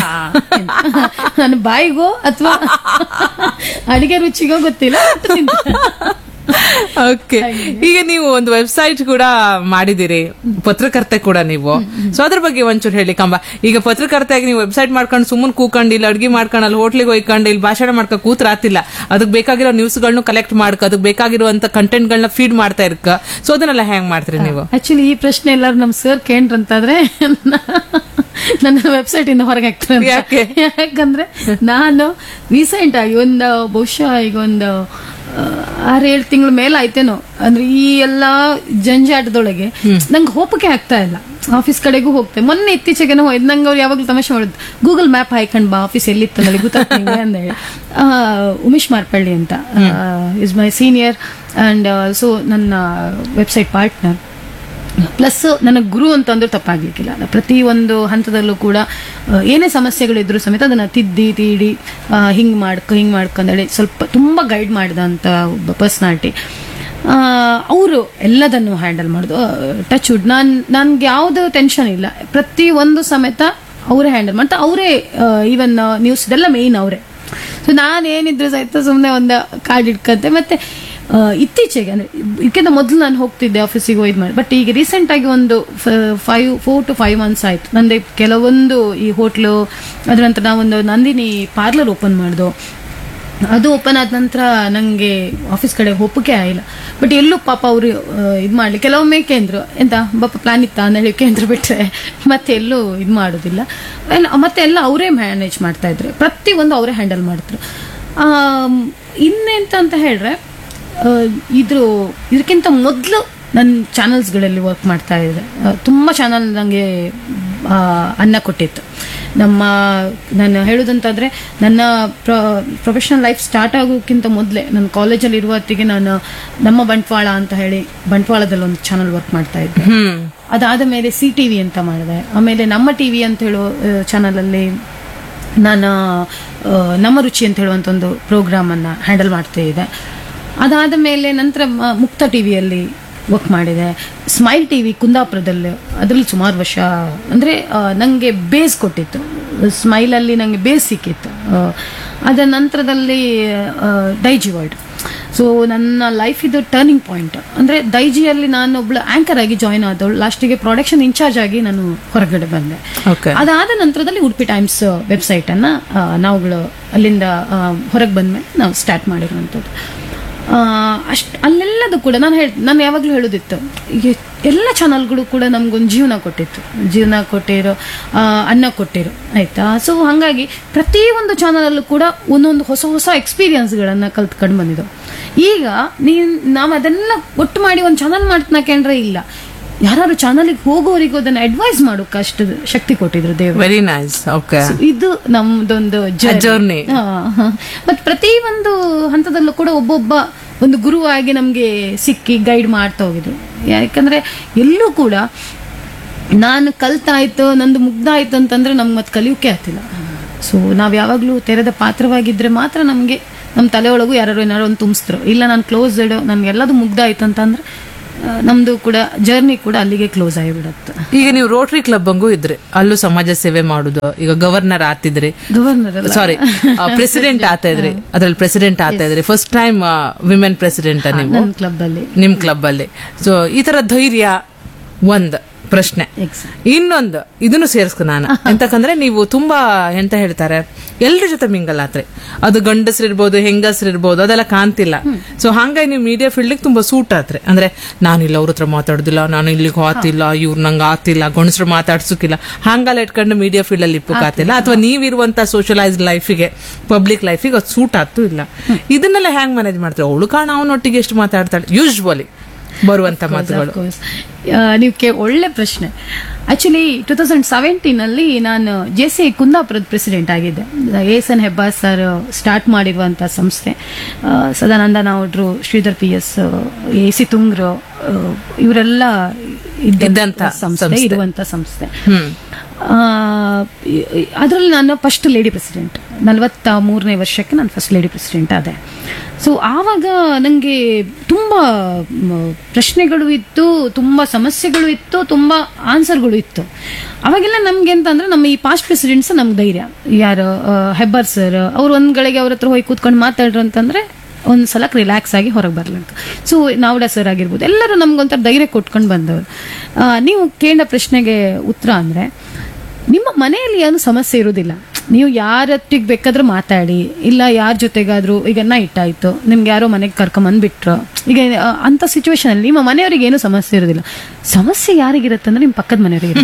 ನನ್ನ ಬಾಯಿಗೋ ಅಥವಾ ಅಡಿಗೆ ರುಚಿಗೋ ಗೊತ್ತಿಲ್ಲ but ತಿಂತೀನಿ. ಓಕೆ ಈಗ ನೀವು ಒಂದು ವೆಬ್ಸೈಟ್ ಕೂಡ ಮಾಡಿದಿರಿ ಪತ್ರಕರ್ತೆ ಕೂಡ ನೀವು ಸೊ ಅದ್ರ ಬಗ್ಗೆ ಒಂಚೂರು ಹೇಳಿ ಕಂಬ ಈಗ ಪತ್ರಕರ್ತೆಯಾಗಿ ನೀವು ವೆಬ್ಸೈಟ್ ಮಾಡ್ಕೊಂಡು ಸುಮ್ಮನೆ ಕೂಕೊಂಡು ಇಲ್ಲಿ ಅಡ್ಗೆ ಮಾಡ್ಕೊಂಡು ಅಲ್ಲಿ ಹೋಟ್ಲಿಗೆ ಹೋಯ್ಕೊಂಡು ಇಲ್ಲಿ ಭಾಷಣ ಮಾಡ್ಕೊ ಕೂತ್ರ ಆತಿಲ್ಲ ಅದಕ್ಕೆ ಬೇಕಾಗಿರೋ ನ್ಯೂಸ್ಗಳನ್ನ ಕಲೆಕ್ಟ್ ಮಾಡ್ಕೊ ಅದಕ್ಕೆ ಬೇಕಾಗಿರುವಂತ ಕಂಟೆಂಟ್ಗಳನ್ನ ಫೀಡ್ ಮಾಡ್ತಾ ಇರ್ಕ ಸೊ ಅದನ್ನೆಲ್ಲ ಹೆಂಗ್ ಮಾಡ್ತೀರಿ ನೀವು ಆಕ್ಚುಲಿ ಈ ಪ್ರಶ್ನೆ ಎಲ್ಲರೂ ನಮ್ ಸರ್ ಕೇಂದ್ರಂತಾದ್ರೆ ನನ್ನ ವೆಬ್ಸೈಟ್ ಇಂದ ಹೊರಗೆ ಹಾಕ್ತಾರೆ ಅಂತ. ಯಾಕೆ? ಯಾಕಂದ್ರೆ ನಾನು ರೀಸೆಂಟ್ ಆಗಿ ಒಂದು ಬಹುಶಃ ಈಗ ಒಂದು ಆ, ಆರು ಏಳು ತಿಂಗಳ ಮೇಲೆ ಆಯ್ತೇನೋ ಅಂದ್ರೆ ಈ ಎಲ್ಲಾ ಜಂಜಾಟದೊಳಗೆ ನಂಗೆ ಹೋಪಕ್ಕೆ ಆಗ್ತಾ ಇಲ್ಲ ಆಫೀಸ್ ಕಡೆಗೂ ಹೋಗ್ತೆ ಮೊನ್ನೆ ಇತ್ತೀಚೆಗೆ ಹೋಯ್ತು ನಂಗೆ ಅವ್ರು ಯಾವಾಗಲೂ ತಮಾಷೆ ಮಾಡಿದ್ರು ಗೂಗಲ್ ಮ್ಯಾಪ್ ಹಾಯ್ಕೊಂಡ್ ಬಾ ಆಫೀಸ್ ಎಲ್ಲಿತ್ತು ನನಗೆ ಗೊತ್ತಾಗ್ತಂಗೆ ಅಂತ ಹೇಳಿ ಆ, ಉಮೇಶ್ ಮಾರ್ಪಳ್ಳಿ ಅಂತ is my senior and so ನನ್ನ ವೆಬ್ಸೈಟ್ ಪಾರ್ಟ್ನರ್ ಪ್ಲಸ್ ನನಗೆ ಗುರು ಅಂತಂದ್ರೆ ತಪ್ಪಾಗ್ಲಿಕ್ಕಿಲ್ಲ ನಾನು ಪ್ರತಿ ಒಂದು ಹಂತದಲ್ಲೂ ಕೂಡ ಆ, ಏನೇ ಸಮಸ್ಯೆಗಳಿದ್ರು ಸಮೇತ ಅದನ್ನ ತಿದ್ದಿ ತೀಡಿ ಹಿಂಗೆ ಮಾಡ್ಕೊ ಹಿಂಗೆ ಮಾಡ್ಕೊಂಡೇಳಿ ಸ್ವಲ್ಪ ತುಂಬ ಗೈಡ್ ಮಾಡಿದಂಥ ಒಬ್ಬ ಪರ್ಸ್ನಾಲಿಟಿ ಅವರು ಎಲ್ಲದನ್ನು ಹ್ಯಾಂಡಲ್ ಮಾಡೋದು ಟಚ್ ವುಡ್ ನಾನು ನನ್ಗೆ ಯಾವುದು ಟೆನ್ಷನ್ ಇಲ್ಲ ಪ್ರತಿ ಒಂದು ಸಮೇತ ಅವರೇ ಹ್ಯಾಂಡಲ್ ಮಾಡ್ತಾ ಅವರೇ ಈವನ್ ನ್ಯೂಸ್ ಇದೆಲ್ಲ ಮೇಯ್ನ್ ಅವರೇ ಸೊ ನಾನು ಏನಿದ್ರು ಸಹಿತ ಸುಮ್ಮನೆ ಒಂದು ಕಾರ್ಡ್ ಇಟ್ಕಂತೆ ಮತ್ತೆ ಆ, ಇತ್ತೀಚೆಗೆ ಅಂದ್ರೆ ಇದಕ್ಕಿಂತ ಮೊದಲು ನಾನು ಹೋಗ್ತಿದ್ದೆ ಆಫೀಸಿಗೆ ಹೋಯ್ದು ಮಾಡಿ ಬಟ್ ಈಗ ರೀಸೆಂಟ್ ಆಗಿ ಒಂದು five four to five months ಆಯ್ತು ನಂದು ಕೆಲವೊಂದು ಈ ಹೋಟ್ಲು ಅದ್ರ ನಂತರ ನಾವೊಂದು ನಂದಿನಿ ಪಾರ್ಲರ್ ಓಪನ್ ಮಾಡ್ದು ಅದು ಓಪನ್ ಆದ ನಂತರ ನನಗೆ ಆಫೀಸ್ ಕಡೆ ಒಪ್ಪಿಗೆ ಆಗಿಲ್ಲ ಬಟ್ ಎಲ್ಲೂ ಪಾಪ ಅವರು ಇದು ಮಾಡಲಿ ಕೆಲವೊಮ್ಮೆ ಕೇಂದ್ರ ಎಂತ ಪಾಪ ಪ್ಲಾನ್ ಇತ್ತ ಅಂತ ಹೇಳಿ ಕೇಂದ್ರ ಬಿಟ್ಟರೆ ಮತ್ತೆ ಎಲ್ಲೂ ಇದು ಮಾಡೋದಿಲ್ಲ ಎಲ್ಲ- ಮತ್ತೆ ಎಲ್ಲ ಅವರೇ ಮ್ಯಾನೇಜ್ ಮಾಡ್ತಾ ಇದ್ರು ಪ್ರತಿಯೊಂದು ಅವರೇ ಹ್ಯಾಂಡಲ್ ಮಾಡ್ತಾರೆ ಇನ್ನೆಂತ ಅಂತ ಹೇಳಿದ್ರೆ ಆ, ಇದ್ರ ಇದಕ್ಕಿಂತ ಮೊದಲು ನನ್ನ ಚಾನಲ್ಸ್ಗಳಲ್ಲಿ ವರ್ಕ್ ಮಾಡ್ತಾ ಇದ್ದೆ ಆ, ತುಂಬ ಚಾನಲ್ ನನಗೆ ಅನ್ನ ಕೊಟ್ಟಿತ್ತು ನಮ್ಮ ನಾನು ಹೇಳೋದಂತಾದ್ರೆ ನನ್ನ ಪ್ರೊಫೆಷನಲ್ ಲೈಫ್ ಸ್ಟಾರ್ಟ್ ಆಗೋಕ್ಕಿಂತ ಮೊದಲೇ ನನ್ನ ಕಾಲೇಜಲ್ಲಿ ಇರುವ ಹೊತ್ತಿಗೆ ನಾನು ನಮ್ಮ ಬಂಟ್ವಾಳ ಅಂತ ಹೇಳಿ ಬಂಟ್ವಾಳದಲ್ಲಿ ಒಂದು ಚಾನಲ್ ವರ್ಕ್ ಮಾಡ್ತಾ ಇದ್ದೆ ಹ್ಮ್ ಅದಾದ ಮೇಲೆ ಸಿ ಟಿ ವಿ ಅಂತ ಮಾಡಿದೆ ಆಮೇಲೆ ನಮ್ಮ ಟಿ ವಿ ಅಂತ ಹೇಳೋ ಚಾನಲಲ್ಲಿ ನಾನು ಆ, ನಮ್ಮ ರುಚಿ ಅಂತ ಹೇಳುವಂಥ ಒಂದು ಪ್ರೋಗ್ರಾಮನ್ನು ಹ್ಯಾಂಡಲ್ ಮಾಡ್ತಾ ಇದ್ದೆ ಅದಾದ ಮೇಲೆ ನಂತರ ಮ- ಮುಕ್ತ ಟಿ ವಿಯಲ್ಲಿ ವರ್ಕ್ ಮಾಡಿದೆ ಸ್ಮೈಲ್ ಟಿ ವಿ ಕುಂದಾಪುರದಲ್ಲಿ ಅದರಲ್ಲಿ ಸುಮಾರು ವರ್ಷ ಅಂದರೆ ನನಗೆ ಬೇಸ್ ಕೊಟ್ಟಿತ್ತು ಸ್ಮೈಲಲ್ಲಿ ನನಗೆ ಬೇಸ್ ಸಿಕ್ಕಿತ್ತು ಆ, ಅದರ ನಂತರದಲ್ಲಿ ಆ, ಡೈಜಿ ವರ್ಲ್ಡ್ ಸೊ ನನ್ನ ಲೈಫ್ ಇದು ಟರ್ನಿಂಗ್ ಪಾಯಿಂಟ್ ಅಂದರೆ ದೈಜಿಯಲ್ಲಿ ನಾನು ಒಬ್ಳು ಆಂಕರ್ ಆಗಿ ಜಾಯ್ನ್ ಆದವಳು ಲಾಸ್ಟಿಗೆ ಪ್ರೊಡಕ್ಷನ್ ಇನ್ಚಾರ್ಜ್ ಆಗಿ ನಾನು ಹೊರಗಡೆ ಬಂದೆ ಓಕೆ ಅದಾದ ನಂತರದಲ್ಲಿ ಉಡುಪಿ ಟೈಮ್ಸ್ ವೆಬ್ಸೈಟ್ ಅನ್ನ ಆ, ನಾವುಗಳು ಅಲ್ಲಿಂದ ಹೊರಗೆ ಬಂದ್ಮೇಲೆ ನಾವು ಸ್ಟಾರ್ಟ್ ಮಾಡಿರುವಂಥದ್ದು ಅಷ್ಟು ಅಲ್ಲೆಲ್ಲದು ಕೂಡ ನಾನು ಹೇಳಿ ನಾನು ಯಾವಾಗಲೂ ಹೇಳೋದಿತ್ತು ಈ ಎಲ್ಲ ಚಾನಲ್ಗಳು ಕೂಡ ನಮ್ಗೊಂದು ಜೀವನ ಕೊಟ್ಟಿತ್ತು ಜೀವನ ಕೊಟ್ಟಿರೋ ಆ, ಅನ್ನ ಕೊಟ್ಟಿರೋ ಆಯ್ತಾ ಸೊ ಹಾಗಾಗಿ ಪ್ರತಿಯೊಂದು ಚಾನಲಲ್ಲೂ ಕೂಡ ಒಂದೊಂದು ಹೊಸ ಹೊಸ ಎಕ್ಸ್ಪೀರಿಯನ್ಸ್ಗಳನ್ನು ಕಲ್ತ್ಕೊಂಡು ಬಂದಿದ್ದವು ಈಗ ನೀನ್ ನಾವು ಅದೆಲ್ಲ ಒಟ್ಟು ಮಾಡಿ ಒಂದು ಚಾನಲ್ ಮಾಡ್ತನಕಂಡ್ರೆ ಇಲ್ಲ ಯಾರು ಚಾನಲಿಗೆ ಹೋಗೋರಿಗೂ ಅದನ್ನ ಅಡ್ವೈಸ್ ಮಾಡೋಕೆ ಅಷ್ಟು ಶಕ್ತಿ ಕೊಟ್ಟಿದ್ರು ದೇವರು ವೆರಿ ನೈಸ್ ಓಕೆ So, ಇದು ನಮ್ದೊಂದು journey. ಮತ್ತೆ ಪ್ರತಿ ಒಂದು ಹಂತದಲ್ಲೂ ಕೂಡ ಒಬ್ಬೊಬ್ಬ ಒಂದು ಗುರುವಾಗಿ ನಮ್ಗೆ ಸಿಕ್ಕಿ ಗೈಡ್ ಮಾಡ್ತಾ ಹೋಗಿದ್ರು ಯಾಕಂದ್ರೆ ಎಲ್ಲೂ ಕೂಡ ನಾನು ಕಲ್ತಾಯ್ತು ನಂದು ಮುಗ್ದಾಯ್ತು ಅಂತಂದ್ರೆ ನಮ್ಗೆ ಮತ್ತೆ ಕಲಿಯೋಕೆ ಆಗ್ತಿಲ್ಲ ಸೊ ನಾವ್ ಯಾವಾಗ್ಲೂ ತೆರೆದ ಪಾತ್ರವಾಗಿದ್ರೆ ಮಾತ್ರ ನಮ್ಗೆ ನಮ್ಮ ತಲೆ ಒಳಗೂ ಯಾರು ಏನಾರು ಒಂದು ತುಂಬಿಸ್ತಾರೆ ಇಲ್ಲ ನಾನು ಕ್ಲೋಸ್ ನನ್ಗೆ ಎಲ್ಲದು ಮುಗ್ದಾಯ್ತು ಅಂತಂದ್ರೆ ಆ, ನಮ್ದು ಕೂಡ ಜರ್ನಿ ಕೂಡ ಅಲ್ಲಿಗೆ ಕ್ಲೋಸ್ ಆಗಿಬಿಡತ್ತೆ ಈಗ ನೀವು ರೋಟರಿ ಕ್ಲಬ್ ಹಂಗೂ ಇದ್ರಿ ಅಲ್ಲೂ ಸಮಾಜ ಸೇವೆ ಮಾಡುದು ಈಗ ಗವರ್ನರ್ ಆತಿದ್ರಿ ಗವರ್ನರ್ ಸಾರಿ ಪ್ರೆಸಿಡೆಂಟ್ ಆತಾ ಇದ್ರಿ ಅದ್ರಲ್ಲಿ ಪ್ರೆಸಿಡೆಂಟ್ ಆತಾ ಇದ್ರಿ ಫಸ್ಟ್ ಟೈಮ್ ವಿಮೆನ್ ಪ್ರೆಸಿಡೆಂಟ್ ನೀವು ನನ್ನ ಕ್ಲಬ್ ಅಲ್ಲಿ ನಿಮ್ ಕ್ಲಬ್ ಅಲ್ಲಿ ಸೊ ಈ ತರ ಧೈರ್ಯ ಒಂದ್ ಪ್ರಶ್ನೆ Exact. ಇನ್ನೊಂದು ಇದನ್ನು ಸೇರಿಸ್ಕೊ ನಾನು ಎಂತಕಂದ್ರೆ ನೀವು ತುಂಬಾ ಎಂತ ಹೇಳ್ತಾರೆ ಎಲ್ರ ಜೊತೆ ಮಿಂಗಲ್ ಆತ್ರಿ ಅದು ಗಂಡಸ್ರಿರ್ಬೋದು ಹೆಂಗಸ್ರಿರ್ಬೋದು ಅದೆಲ್ಲ ಕಾಣ್ತಿಲ್ಲ ಸೊ ಹಂಗಾಗಿ ನೀವು ಮೀಡಿಯಾ ಫೀಲ್ಡ್ ತುಂಬಾ ಸೂಟ್ ಆತ್ರಿ ಅಂದ್ರೆ ನಾನು ಇಲ್ಲ ಅವ್ರ ಹತ್ರ ಮಾತಾಡುದಿಲ್ಲ ನಾನು ಇಲ್ಲಿಗೆ ಆತಿಲ್ಲ ಇವ್ರು ನಂಗೆ ಆತಿಲ್ಲ ಗಂಡಸ್ರು ಮಾತಾಡ್ಸೋಕಿಲ್ಲ ಹಂಗೆಲ್ಲ ಇಟ್ಕೊಂಡು ಮೀಡಿಯಾ ಫೀಲ್ಡ್ ಅಲ್ಲಿ ಇಪ್ಪಕ್ಕಾತಿಲ್ಲ ಅಥವಾ ನೀವಿರುವಂತ ಸೋಷಲೈಸ್ ಲೈಫಿಗೆ ಪಬ್ಲಿಕ್ ಲೈಫಿಗೆ ಅದು ಸೂಟ್ ಆಗ್ತೂ ಇಲ್ಲ ಇದನ್ನೆಲ್ಲ ಹ್ಯಾಂಗ್ ಮ್ಯಾನೇಜ್ ಮಾಡ್ತಾರೆ ಅವಳು ಕಾಣ ಅವನೊಟ್ಟಿಗೆ ಎಷ್ಟು ಮಾತಾಡ್ತಾಳೆ ಯೂಶ್ವಲಿ ಬರುವಂತ ಮಾತುಗಳು ನೀವು ಕೇ ಒಳ್ಳೆ ಪ್ರಶ್ನೆ ಆಕ್ಚುಲಿ ಟೂ ತೌಸಂಡ್ ಸೆವೆಂಟೀನ್ ಅಲ್ಲಿ ನಾನು ಜೆ ಸಿ ಕುಂದಾಪುರದ ಪ್ರೆಸಿಡೆಂಟ್ ಆಗಿದ್ದೆ S N Hebbar sir start ಮಾಡಿರುವಂತ ಸಂಸ್ಥೆ ಆ, ಸದಾನಂದ ನಾವುಡ್ರು Shridhar P S A C ತುಂಗ್ರು ಆ, ಇವರೆಲ್ಲ ಇದ್ದಂತ ಸಂಸ್ಥೆ ಸಂಸ್ಥೆ. ಇರುವಂತ ಸಂಸ್ಥೆ ಹ್ಮ್ ಅದರಲ್ಲಿ ನಾನು ಫಸ್ಟ್ ಲೇಡಿ ಪ್ರೆಸಿಡೆಂಟ್ ನಲವತ್ತ ಮೂರನೇ ವರ್ಷಕ್ಕೆ ನಾನು ಫಸ್ಟ್ ಲೇಡಿ ಪ್ರೆಸಿಡೆಂಟ್ ಆದೆ ಸೊ ಆವಾಗ ನನಗೆ ತುಂಬ ಮ್, ಪ್ರಶ್ನೆಗಳು ಇತ್ತು ತುಂಬ ಸಮಸ್ಯೆಗಳು ಇತ್ತು ತುಂಬ ಆನ್ಸರ್ಗಳು ಇತ್ತು ಅವಾಗೆಲ್ಲ ನಮ್ಗೆ ಅಂತಂದ್ರೆ ನಮ್ಮ ಈ ಪಾಸ್ಟ್ ಪ್ರೆಸಿಡೆಂಟ್ಸ್ ನಮ್ಗೆ ಧೈರ್ಯ ಯಾರು ಆ, ಹೆಬ್ಬಾರ್ ಸರ್ ಅವ್ರು ಒಂದ್ ಗಳಿಗೆ ಅವ್ರ ಹತ್ರ ಹೋಗಿ ಕೂತ್ಕೊಂಡು ಮಾತಾಡ್ರು ಅಂತಂದ್ರೆ ಒಂದು ಸಲಕ್ಕೆ ರಿಲ್ಯಾಕ್ಸ್ ಆಗಿ ಹೊರಗೆ ಬರ್ಲಂಕ ಸೊ ನಾವಡ ಸರ್ ಆಗಿರ್ಬೋದು ಎಲ್ಲರೂ ನಮ್ಗೊಂಥರ ಧೈರ್ಯ ಕೊಟ್ಕೊಂಡು ಬಂದವರು ಆ, ನೀವು ಕೇಳಿದ ಪ್ರಶ್ನೆಗೆ ಉತ್ತರ ಅಂದ್ರೆ ನಿಮ್ಮ ಮನೆಯಲ್ಲಿ ಏನು ಸಮಸ್ಯೆ ಇರುವುದಿಲ್ಲ ನೀವು ಯಾರೊಟ್ಟಿಗೆ ಬೇಕಾದ್ರೂ ಮಾತಾಡಿ ಇಲ್ಲ ಯಾರ ಜೊತೆಗಾದ್ರೂ ಈಗ ನೈಟ್ ಆಯ್ತು ನಿಮ್ಗೆ ಯಾರೋ ಮನೆಗೆ ಕರ್ಕೊಂಬಂದ್ಬಿಟ್ರು ಈಗ ಆ, ಅಂತ ಸಿಚುವೇಶನ್ ಅಲ್ಲಿ ನಿಮ್ಮ ಮನೆಯವರಿಗೆ ಏನು ಸಮಸ್ಯೆ ಇರೋದಿಲ್ಲ ಸಮಸ್ಯೆ ಯಾರಿಗಿರುತ್ತೆ ಅಂದ್ರೆ ನಿಮ್ಮ ಪಕ್ಕದ ಮನೆಯವರಿಗೆ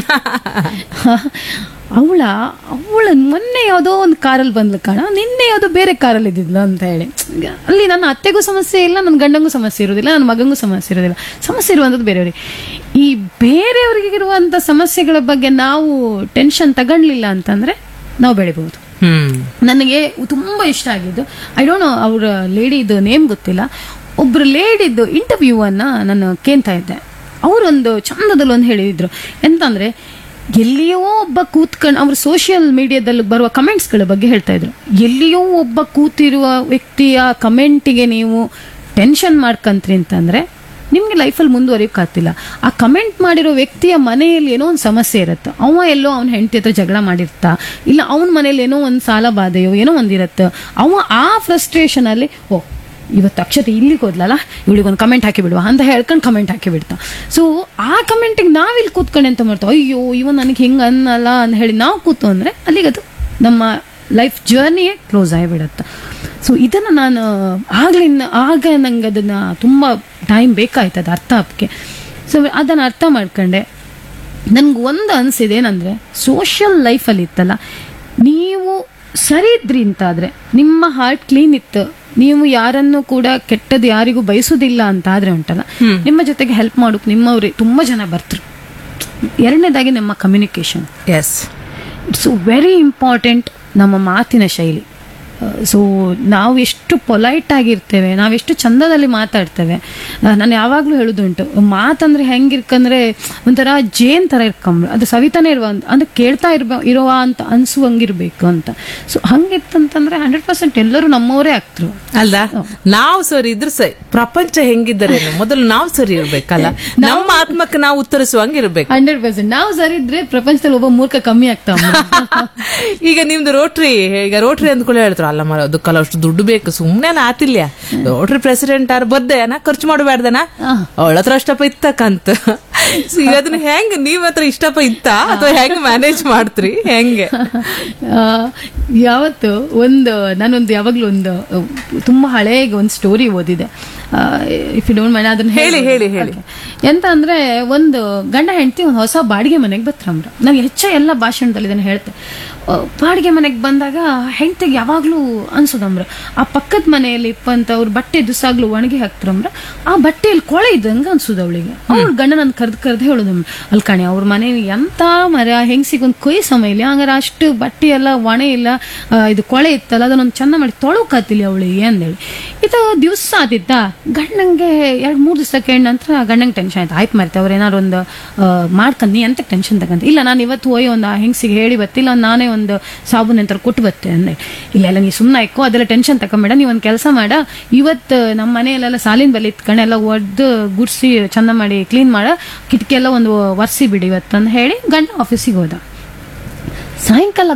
ಅವಳ ಅವಳ ಮೊನ್ನೆ ಯಾವುದೋ ಒಂದು ಕಾರಲ್ಲಿ ಬಂದ್ಲು ಕಾಣ ನಿನ್ನೆ ಯಾವುದೋ ಬೇರೆ ಕಾರಲ್ಲಿ ಇದ್ದಿದ್ಲು ಅಂತ ಹೇಳಿ ಈಗ ಅಲ್ಲಿ ನನ್ನ ಅತ್ತೆಗೂ ಸಮಸ್ಯೆ ಇಲ್ಲ ನನ್ನ ಗಂಡಂಗೂ ಸಮಸ್ಯೆ ಇರೋದಿಲ್ಲ ನನ್ನ ಮಗಂಗೂ ಸಮಸ್ಯೆ ಇರೋದಿಲ್ಲ ಸಮಸ್ಯೆ ಇರುವಂಥದ್ದು ಬೇರೆಯವರಿಗೆ ಈ ಬೇರೆಯವರಿಗೆ ಇರುವಂಥ ಸಮಸ್ಯೆಗಳ ಬಗ್ಗೆ ನಾವು ಟೆನ್ಷನ್ ತಗೊಂಡ್ಲಿಲ್ಲ ಅಂತಂದ್ರೆ ನಾವು ಬೆಳಿಬಹುದು ಹ್ಮ್ ನನಗೆ ತುಂಬಾ ಇಷ್ಟ ಆಗಿದ್ದು ಐ ಡೋಂಟ್ ನೋ ಅವ್ರ ಲೇಡಿದು ನೇಮ್ ಗೊತ್ತಿಲ್ಲ ಒಬ್ರು ಲೇಡಿದ್ದು ಇಂಟರ್ವ್ಯೂ ಅನ್ನ ನಾನು ಕೇಳ್ತಾ ಇದ್ದೆ ಅವರೊಂದು ಚಂದದಲ್ಲಿ ಒಂದು ಹೇಳಿದ್ರು ಎಂತಂದ್ರೆ ಎಲ್ಲಿಯೋ ಒಬ್ಬ ಕೂತ್ಕೊಂಡು ಅವ್ರ ಸೋಷಿಯಲ್ ಮೀಡಿಯಾದಲ್ಲಿ ಬರುವ ಕಮೆಂಟ್ಸ್ಗಳ ಬಗ್ಗೆ ಹೇಳ್ತಾ ಇದ್ರು ಎಲ್ಲಿಯೋ ಒಬ್ಬ ಕೂತಿರುವ ವ್ಯಕ್ತಿಯ ಕಮೆಂಟಿಗೆ ನೀವು ಟೆನ್ಷನ್ ಮಾಡ್ಕಂತ್ರಿ ಅಂತಂದ್ರೆ ನಿಮ್ಗೆ ಲೈಫಲ್ಲಿ ಮುಂದುವರಿಯೋಕ್ಕಾಗ್ತಿಲ್ಲ ಆ ಕಮೆಂಟ್ ಮಾಡಿರೋ ವ್ಯಕ್ತಿಯ ಮನೆಯಲ್ಲಿ ಏನೋ ಒಂದು ಸಮಸ್ಯೆ ಇರುತ್ತೆ ಅವ ಎಲ್ಲೋ ಅವ್ನ ಹೆಂಡತಿ ಹತ್ರ ಜಗಳ ಮಾಡಿರ್ತಾ ಇಲ್ಲ ಅವನ ಮನೇಲಿ ಏನೋ ಒಂದು ಸಾಲ ಬಾಧೆಯೋ ಏನೋ ಒಂದಿರತ್ತೆ ಅವ ಆ ಫ್ರಸ್ಟ್ರೇಷನ್ ಅಲ್ಲಿ ಓ ಇವತ್ತು ಅಕ್ಷತೆ ಇಲ್ಲಿಗೆ ಹೋದ್ಲಲ್ಲ ಇವಳಿಗೆ ಒಂದು ಕಮೆಂಟ್ ಹಾಕಿ ಬಿಡುವ ಅಂತ ಹೇಳ್ಕೊಂಡು ಕಮೆಂಟ್ ಹಾಕಿ ಬಿಡ್ತಾ ಸೊ ಆ ಕಮೆಂಟಿಗೆ ನಾವಿಲ್ಲಿ ಕೂತ್ಕೊಂಡು ಎಂತ ಮಾಡ್ತಾವ ಅಯ್ಯೋ ಇವ ನನಗೆ ಹಿಂಗೆ ಅನ್ನಲ್ಲ ಅಂತ ಹೇಳಿ ನಾವು ಕೂತು ಅಂದ್ರೆ ಅಲ್ಲಿಗೆ ಅದು ನಮ್ಮ ಲೈಫ್ ಜರ್ನಿಯೇ ಕ್ಲೋಸ್ ಆಗಿಬಿಡತ್ತೆ ಸೊ ಇದನ್ನು ನಾನು ಆಗ್ಲಿಂದ ಆಗ ನಂಗೆ ಅದನ್ನು ತುಂಬ ಟೈಮ್ ಬೇಕಾಯ್ತು ಅದು ಅರ್ಥ ಆಗಕ್ಕೆ ಸೊ ಅದನ್ನು ಅರ್ಥ ಮಾಡ್ಕೊಂಡೆ ನನ್ಗೆ ಒಂದು ಅನಿಸಿದೆ ಏನಂದರೆ ಸೋಷಿಯಲ್ ಲೈಫಲ್ಲಿ ಇತ್ತಲ್ಲ ನೀವು ಸರಿ ಇದ್ರಿ ಅಂತಾದರೆ ನಿಮ್ಮ ಹಾರ್ಟ್ ಕ್ಲೀನ್ ಇತ್ತು ನೀವು ಯಾರನ್ನು ಕೂಡ ಕೆಟ್ಟದ್ದು ಯಾರಿಗೂ ಬಯಸೋದಿಲ್ಲ ಅಂತ ಆದ್ರೆ ಉಂಟಲ್ಲ ನಿಮ್ಮ ಜೊತೆಗೆ ಹೆಲ್ಪ್ ಮಾಡೋಕೆ ನಿಮ್ಮವ್ರೆ ತುಂಬ ಜನ ಬರ್ತಾರೆ ಎರಡನೇದಾಗಿ ನಮ್ಮ communication yes it's very important ನಮ್ಮ ಮಾತಿನ ಶೈಲಿ ಸೊ ನಾವು ಎಷ್ಟು ಪೊಲೈಟ್ ಆಗಿರ್ತೇವೆ ನಾವೆಷ್ಟು ಚಂದದಲ್ಲಿ ಮಾತಾಡ್ತೇವೆ ಆ, ನಾನು ಯಾವಾಗಲೂ ಹೇಳೋದುಂಟು ಮಾತಂದ್ರೆ ಹೆಂಗಿರ್ಕಂದ್ರೆ ಒಂಥರ ಜೇನ್ ಥರ ಇರ್ಕೊಂಬ್ರು ಅದು ಸವಿತಾನೆ ಇರುವ ಅಂದ್ರೆ ಕೇಳ್ತಾ ಇರ್ಬ ಇರುವ ಅಂತ ಅನ್ಸುವಂಗಿರ್ಬೇಕು ಅಂತ ಸೊ ಹಂಗಿತ್ತಂತಂದ್ರೆ ಹಂಡ್ರೆಡ್ ಪರ್ಸೆಂಟ್ ಎಲ್ಲರೂ ನಮ್ಮವರೇ ಆಗ್ತರು ಅಲ್ಲ ನಾವು ಸರಿ ಇದ್ರೆ ಸರಿ ಪ್ರಪಂಚ ಹೆಂಗಿದ್ದರೇನು ಮೊದಲು ನಾವು ಸರಿ ಇರ್ಬೇಕಲ್ಲ ನಮ್ಮ ಆತ್ಮಕ್ಕೆ ನಾವು ಉತ್ತರಿಸುವಂಗಿರ್ಬೇಕು ಹಂಡ್ರೆಡ್ ಪರ್ಸೆಂಟ್ ನಾವು ಸರಿ ಇದ್ರೆ ಪ್ರಪಂಚದಲ್ಲಿ ಒಬ್ಬ ಮೂರ್ಖ ಕಮ್ಮಿ ಆಗ್ತಾವ ಈಗ ನಿಮ್ದು ರೋಟ್ರಿ ಈಗ ರೋಟ್ರಿ ಅಂದ್ಕೊಳ್ಳಿ ಹೇಳ್ತಾರೆ ಅಲ್ಲ ಮರ ಅದಕ್ಕೆಲ್ಲ ಅಷ್ಟು ದುಡ್ಡು ಬೇಕು ಸುಮ್ನೆ ಆತಿಲ್ಯ ರೋಟ್ರಿ ಪ್ರೆಸಿಡೆಂಟ್ ಆರ್ ಬದ್ದೇನ ಖರ್ಚು ಮಾಡಬೇಡ್ದನ ಅವಳ ಹತ್ರ ಅಷ್ಟಪ್ಪ ಇತ್ತಕ್ಕಂತ So ಈಗ ಅದನ್ನ ಹೆಂಗ್ ನೀವ್ ಹತ್ರ ಇಷ್ಟಪ್ಪ ಇತ್ತ ಅಥವಾ ಹೆಂಗ್ ಮ್ಯಾನೇಜ್ ಮಾಡ್ತ್ರಿ ಹೆಂಗೆ ಆ, ಯಾವತ್ತು ಒಂದು ನಾನೊಂದು ಯಾವಾಗ್ಲೂ ಒಂದು ಆ, ತುಂಬಾ ಹಳೆಯ ಒಂದು ಸ್ಟೋರಿ ಓದಿದೆ ಇಫ್ ಯು ಡೋಂಟ್ ಮೈಂಡ್ ಅದನ್ನ ಹೇಳಿ, ಹೇಳಿ, ಹೇಳಿ. Okay. ಎಂತ ಅಂದ್ರೆ ಒಂದು ಗಂಡ ಹೆಂಡತಿ ಒಂದು ಹೊಸ ಬಾಡಿಗೆ ಮನೆಗೆ ಬತ್ತಂಬ್ರ ನಾವು ಹೆಚ್ಚ ಎಲ್ಲ ಭಾಷಣದಲ್ಲಿ ಇದನ್ನ ಹೇಳ್ತೆ ಆ, ಬಾಡಿಗೆ ಮನೆಗೆ ಬಂದಾಗ ಹೆಂಡತಿಗೆ ಯಾವಾಗ್ಲೂ ಅನ್ಸೋದಮ್ರ ಆ ಪಕ್ಕದ ಮನೆಯಲ್ಲಿ ಇಪ್ಪಂತ ಅವ್ರ ಬಟ್ಟೆ ದುಸಾಗ್ಲು ಒಣಗಿ ಹಾಕ್ತಾರಮ್ರ ಆ ಬಟ್ಟೆಯಲ್ಲಿ ಕೊಳೆ ಇದ್ದಂಗ ಅನ್ಸೋದು ಅವಳಿಗೆ ಅವ್ಳ ಗಂಡ ನನ್ ಕರ್ದ್ ಕರ್ದ್ ಹೇಳೋದಮ್ರ ಅಲ್ಲಿ ಕಣೆ ಅವ್ರ ಮನೆ ಎಂತ ಮರ ಹೆಂಗ್ಸಿಗೆ ಒಂದು ಕೊಯ್ ಸಮಯ ಇಲ್ಲ ಹಂಗಾರೆ ಅಷ್ಟು ಬಟ್ಟೆ ಎಲ್ಲ ಒಣೆ ಇಲ್ಲ ಆ, ಇದು ಕೊಳೆ ಇತ್ತಲ್ಲ ಅದನ್ನೊಂದು ಚಂದ ಮಾಡಿ ತೊಳಕಾತಿಲ್ಲ ಅವಳಿಗೆ ಅಂದೇಳಿ ಇದು ದಿವಸ ಆದಿತ್ತ ಗಂಡಂಗೆ ಎರಡ್ ಮೂರ್ ದಿವಸ ಕೇಳ ನಂತರ ಗಂಡಂಗೆ ಟೆನ್ಷನ್ ಆಯ್ತು ಆಯ್ತು ಮರ್ತೆ ಅವ್ರು ಏನಾರು ಒಂದು ಮಾಡ್ಕೊಂಡು ನೀ ಎಂತ ಟೆನ್ಷನ್ ತಗಂತ ಇಲ್ಲ ನಾನು ಇವತ್ತು ಹೋಯ್ ಒಂದು ಹೆಂಗ್ಸಿಗೆ ಹೇಳಿ ಬತ್ತಿಲ್ಲ ನಾನೇ ಒಂದು ಸಾಬೂನ್ ಅಂತ ಕೊಟ್ಟು ಬತ್ತೆ ಅಂದೆ ಇಲ್ಲ ಇಲ್ಲ ನೀ ಸುಮ್ಮನೆ ಆಯ್ಕೋ ಅದೆಲ್ಲ ಟೆನ್ಷನ್ ತಕೊಂಬೇಡ ನೀ ಒಂದು ಕೆಲಸ ಮಾಡ ಇವತ್ತು ನಮ್ಮ ಮನೆಯಲ್ಲೆಲ್ಲ ಸಾಲಿನ ಬಲ್ಲಿ ಇತ್ಕೊಂಡು ಎಲ್ಲ ಒಡ್ದು ಗುಡ್ಸಿ ಚಂದ ಮಾಡಿ ಕ್ಲೀನ್ ಮಾಡ ಕಿಟಕಿ ಎಲ್ಲ ಒಂದು ಒರೆಸಿ ಬಿಡಿ ಇವತ್ತು ಅಂತ ಹೇಳಿ ಗಂಡ ಆಫೀಸಿಗೆ ಹೋದ ಸಾಯಂಕಾಲ